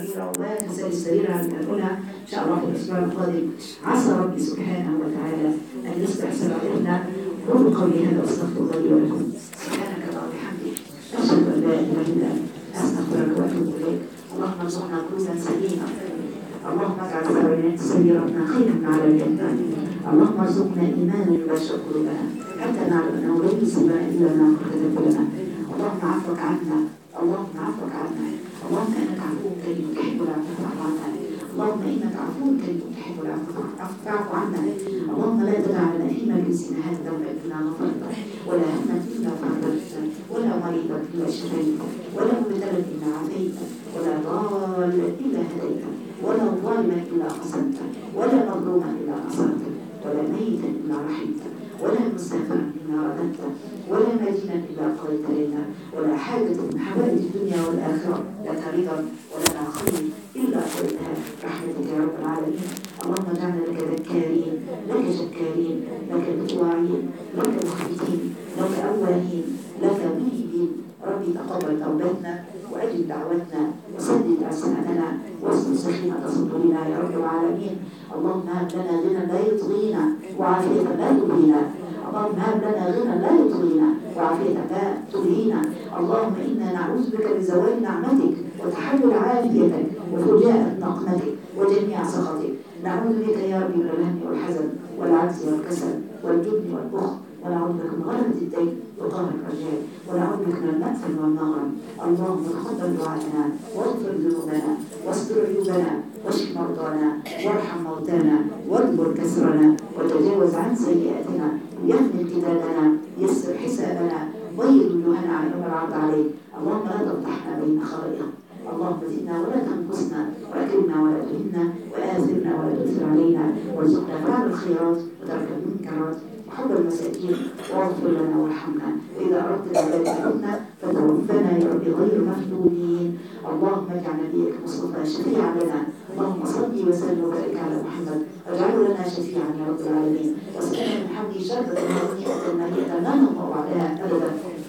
صغيرة وما تنسى السرير عن هنا إن شاء الله في الأسبوع القادم عسى ربي سبحانه وتعالى أن يصلح سرائرنا قولوا قولي هذا واستغفر الله لي ولكم سبحانك اللهم وبحمدك أشهد أن لا إله إلا أنت أستغفرك وأتوب إليك اللهم ارزقنا قلوبا سليمة اللهم اجعل سريرنا- سريرتنا خيرا على الجنة اللهم ارزقنا إيمانا يبشر قلوبنا حتى نعلم أنه ليس لنا إلا ما كتبت لنا اللهم عفوك عنا اللهم عفوك عنا اللهم انك عفو كريم تحب العفو فاعف عنا اللهم انك عفو كريم تحب العفو فاعف عنا اللهم لا تدع لنا في مجلسنا هذا ذنبا الا غفرته ولا هما الا فرجته ولا مريضا الا شفيته ولا مبتلا الا عافيته ولا ضالا الا هديته ولا ظالما الا قسمته ولا مظلوما الا نصرته ولا ميتا الا رحمته ولا مستغفرا الا رددته ولا مدينا الا قضيت لنا ولا حاجة من حوائج الدنيا والآخرة لك رضا ولنا خير إلا قضيتها برحمتك يا رب العالمين اللهم اجعلنا لك ذكارين لك شكارين لك مطواعين لك مخبتين لك أواهين لك منيبين ربي تقبل توبتنا وأجب دعوتنا وسدد ألسنتنا واصل سخيمة صدورنا يا رب العالمين اللهم هب لنا غنى لا يطغينا وعافية لا تلهينا اللهم هب لنا غنى لا يطغينا وعافية لا تلهينا اللهم إنا نعوذ بك من زوال نعمتك وتحول عافيتك وفجاءة نقمتك وجميع سخطك نعوذ بك يا ربي من الهم والحزن والعجز والكسل والجبن والبخل ونعوذ بك من غلبة الدين وقهر الرجال ونعوذ بك من المأثم والمغرم اللهم تقبل دعاءنا واغفر ذنوبنا واستر عيوبنا واشف مرضانا وارحم موتانا واجبر كسرنا وتجاوز عن سيئاتنا يهدي امتدادنا يسر حسابنا بيض وجوهنا عن يوم العرض عليك اللهم لا تفضحنا بين خلائق اللهم زدنا ولا تنقصنا واكرمنا ولا تهنا واثرنا ولا تؤثر علينا وارزقنا فعل الخيرات وترك المنكرات وحب المساكين واغفر لنا وارحمنا واذا اردت بذلك حبنا فتوفنا يا رب غير مفتونين اللهم اجعل نبيك مصطفى شفيعا لنا اللهم صل وسلم وبارك على محمد واجعله لنا شفيعا يا رب العالمين واسقنا من حوله شربة هنيئة مريئة لا نطمع بعدها ابدا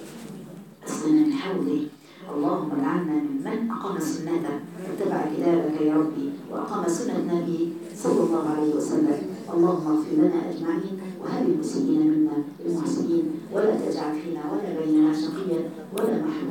اسقنا من حوله اللهم اجعلنا ممن اقام سنته واتبع كتابك يا ربي واقام سنه النبي صلى الله عليه وسلم اللهم اغفر لنا اجمعين وهب المسيئين منا المحسنين ولا تجعل فينا ولا بيننا شقيا ولا محروما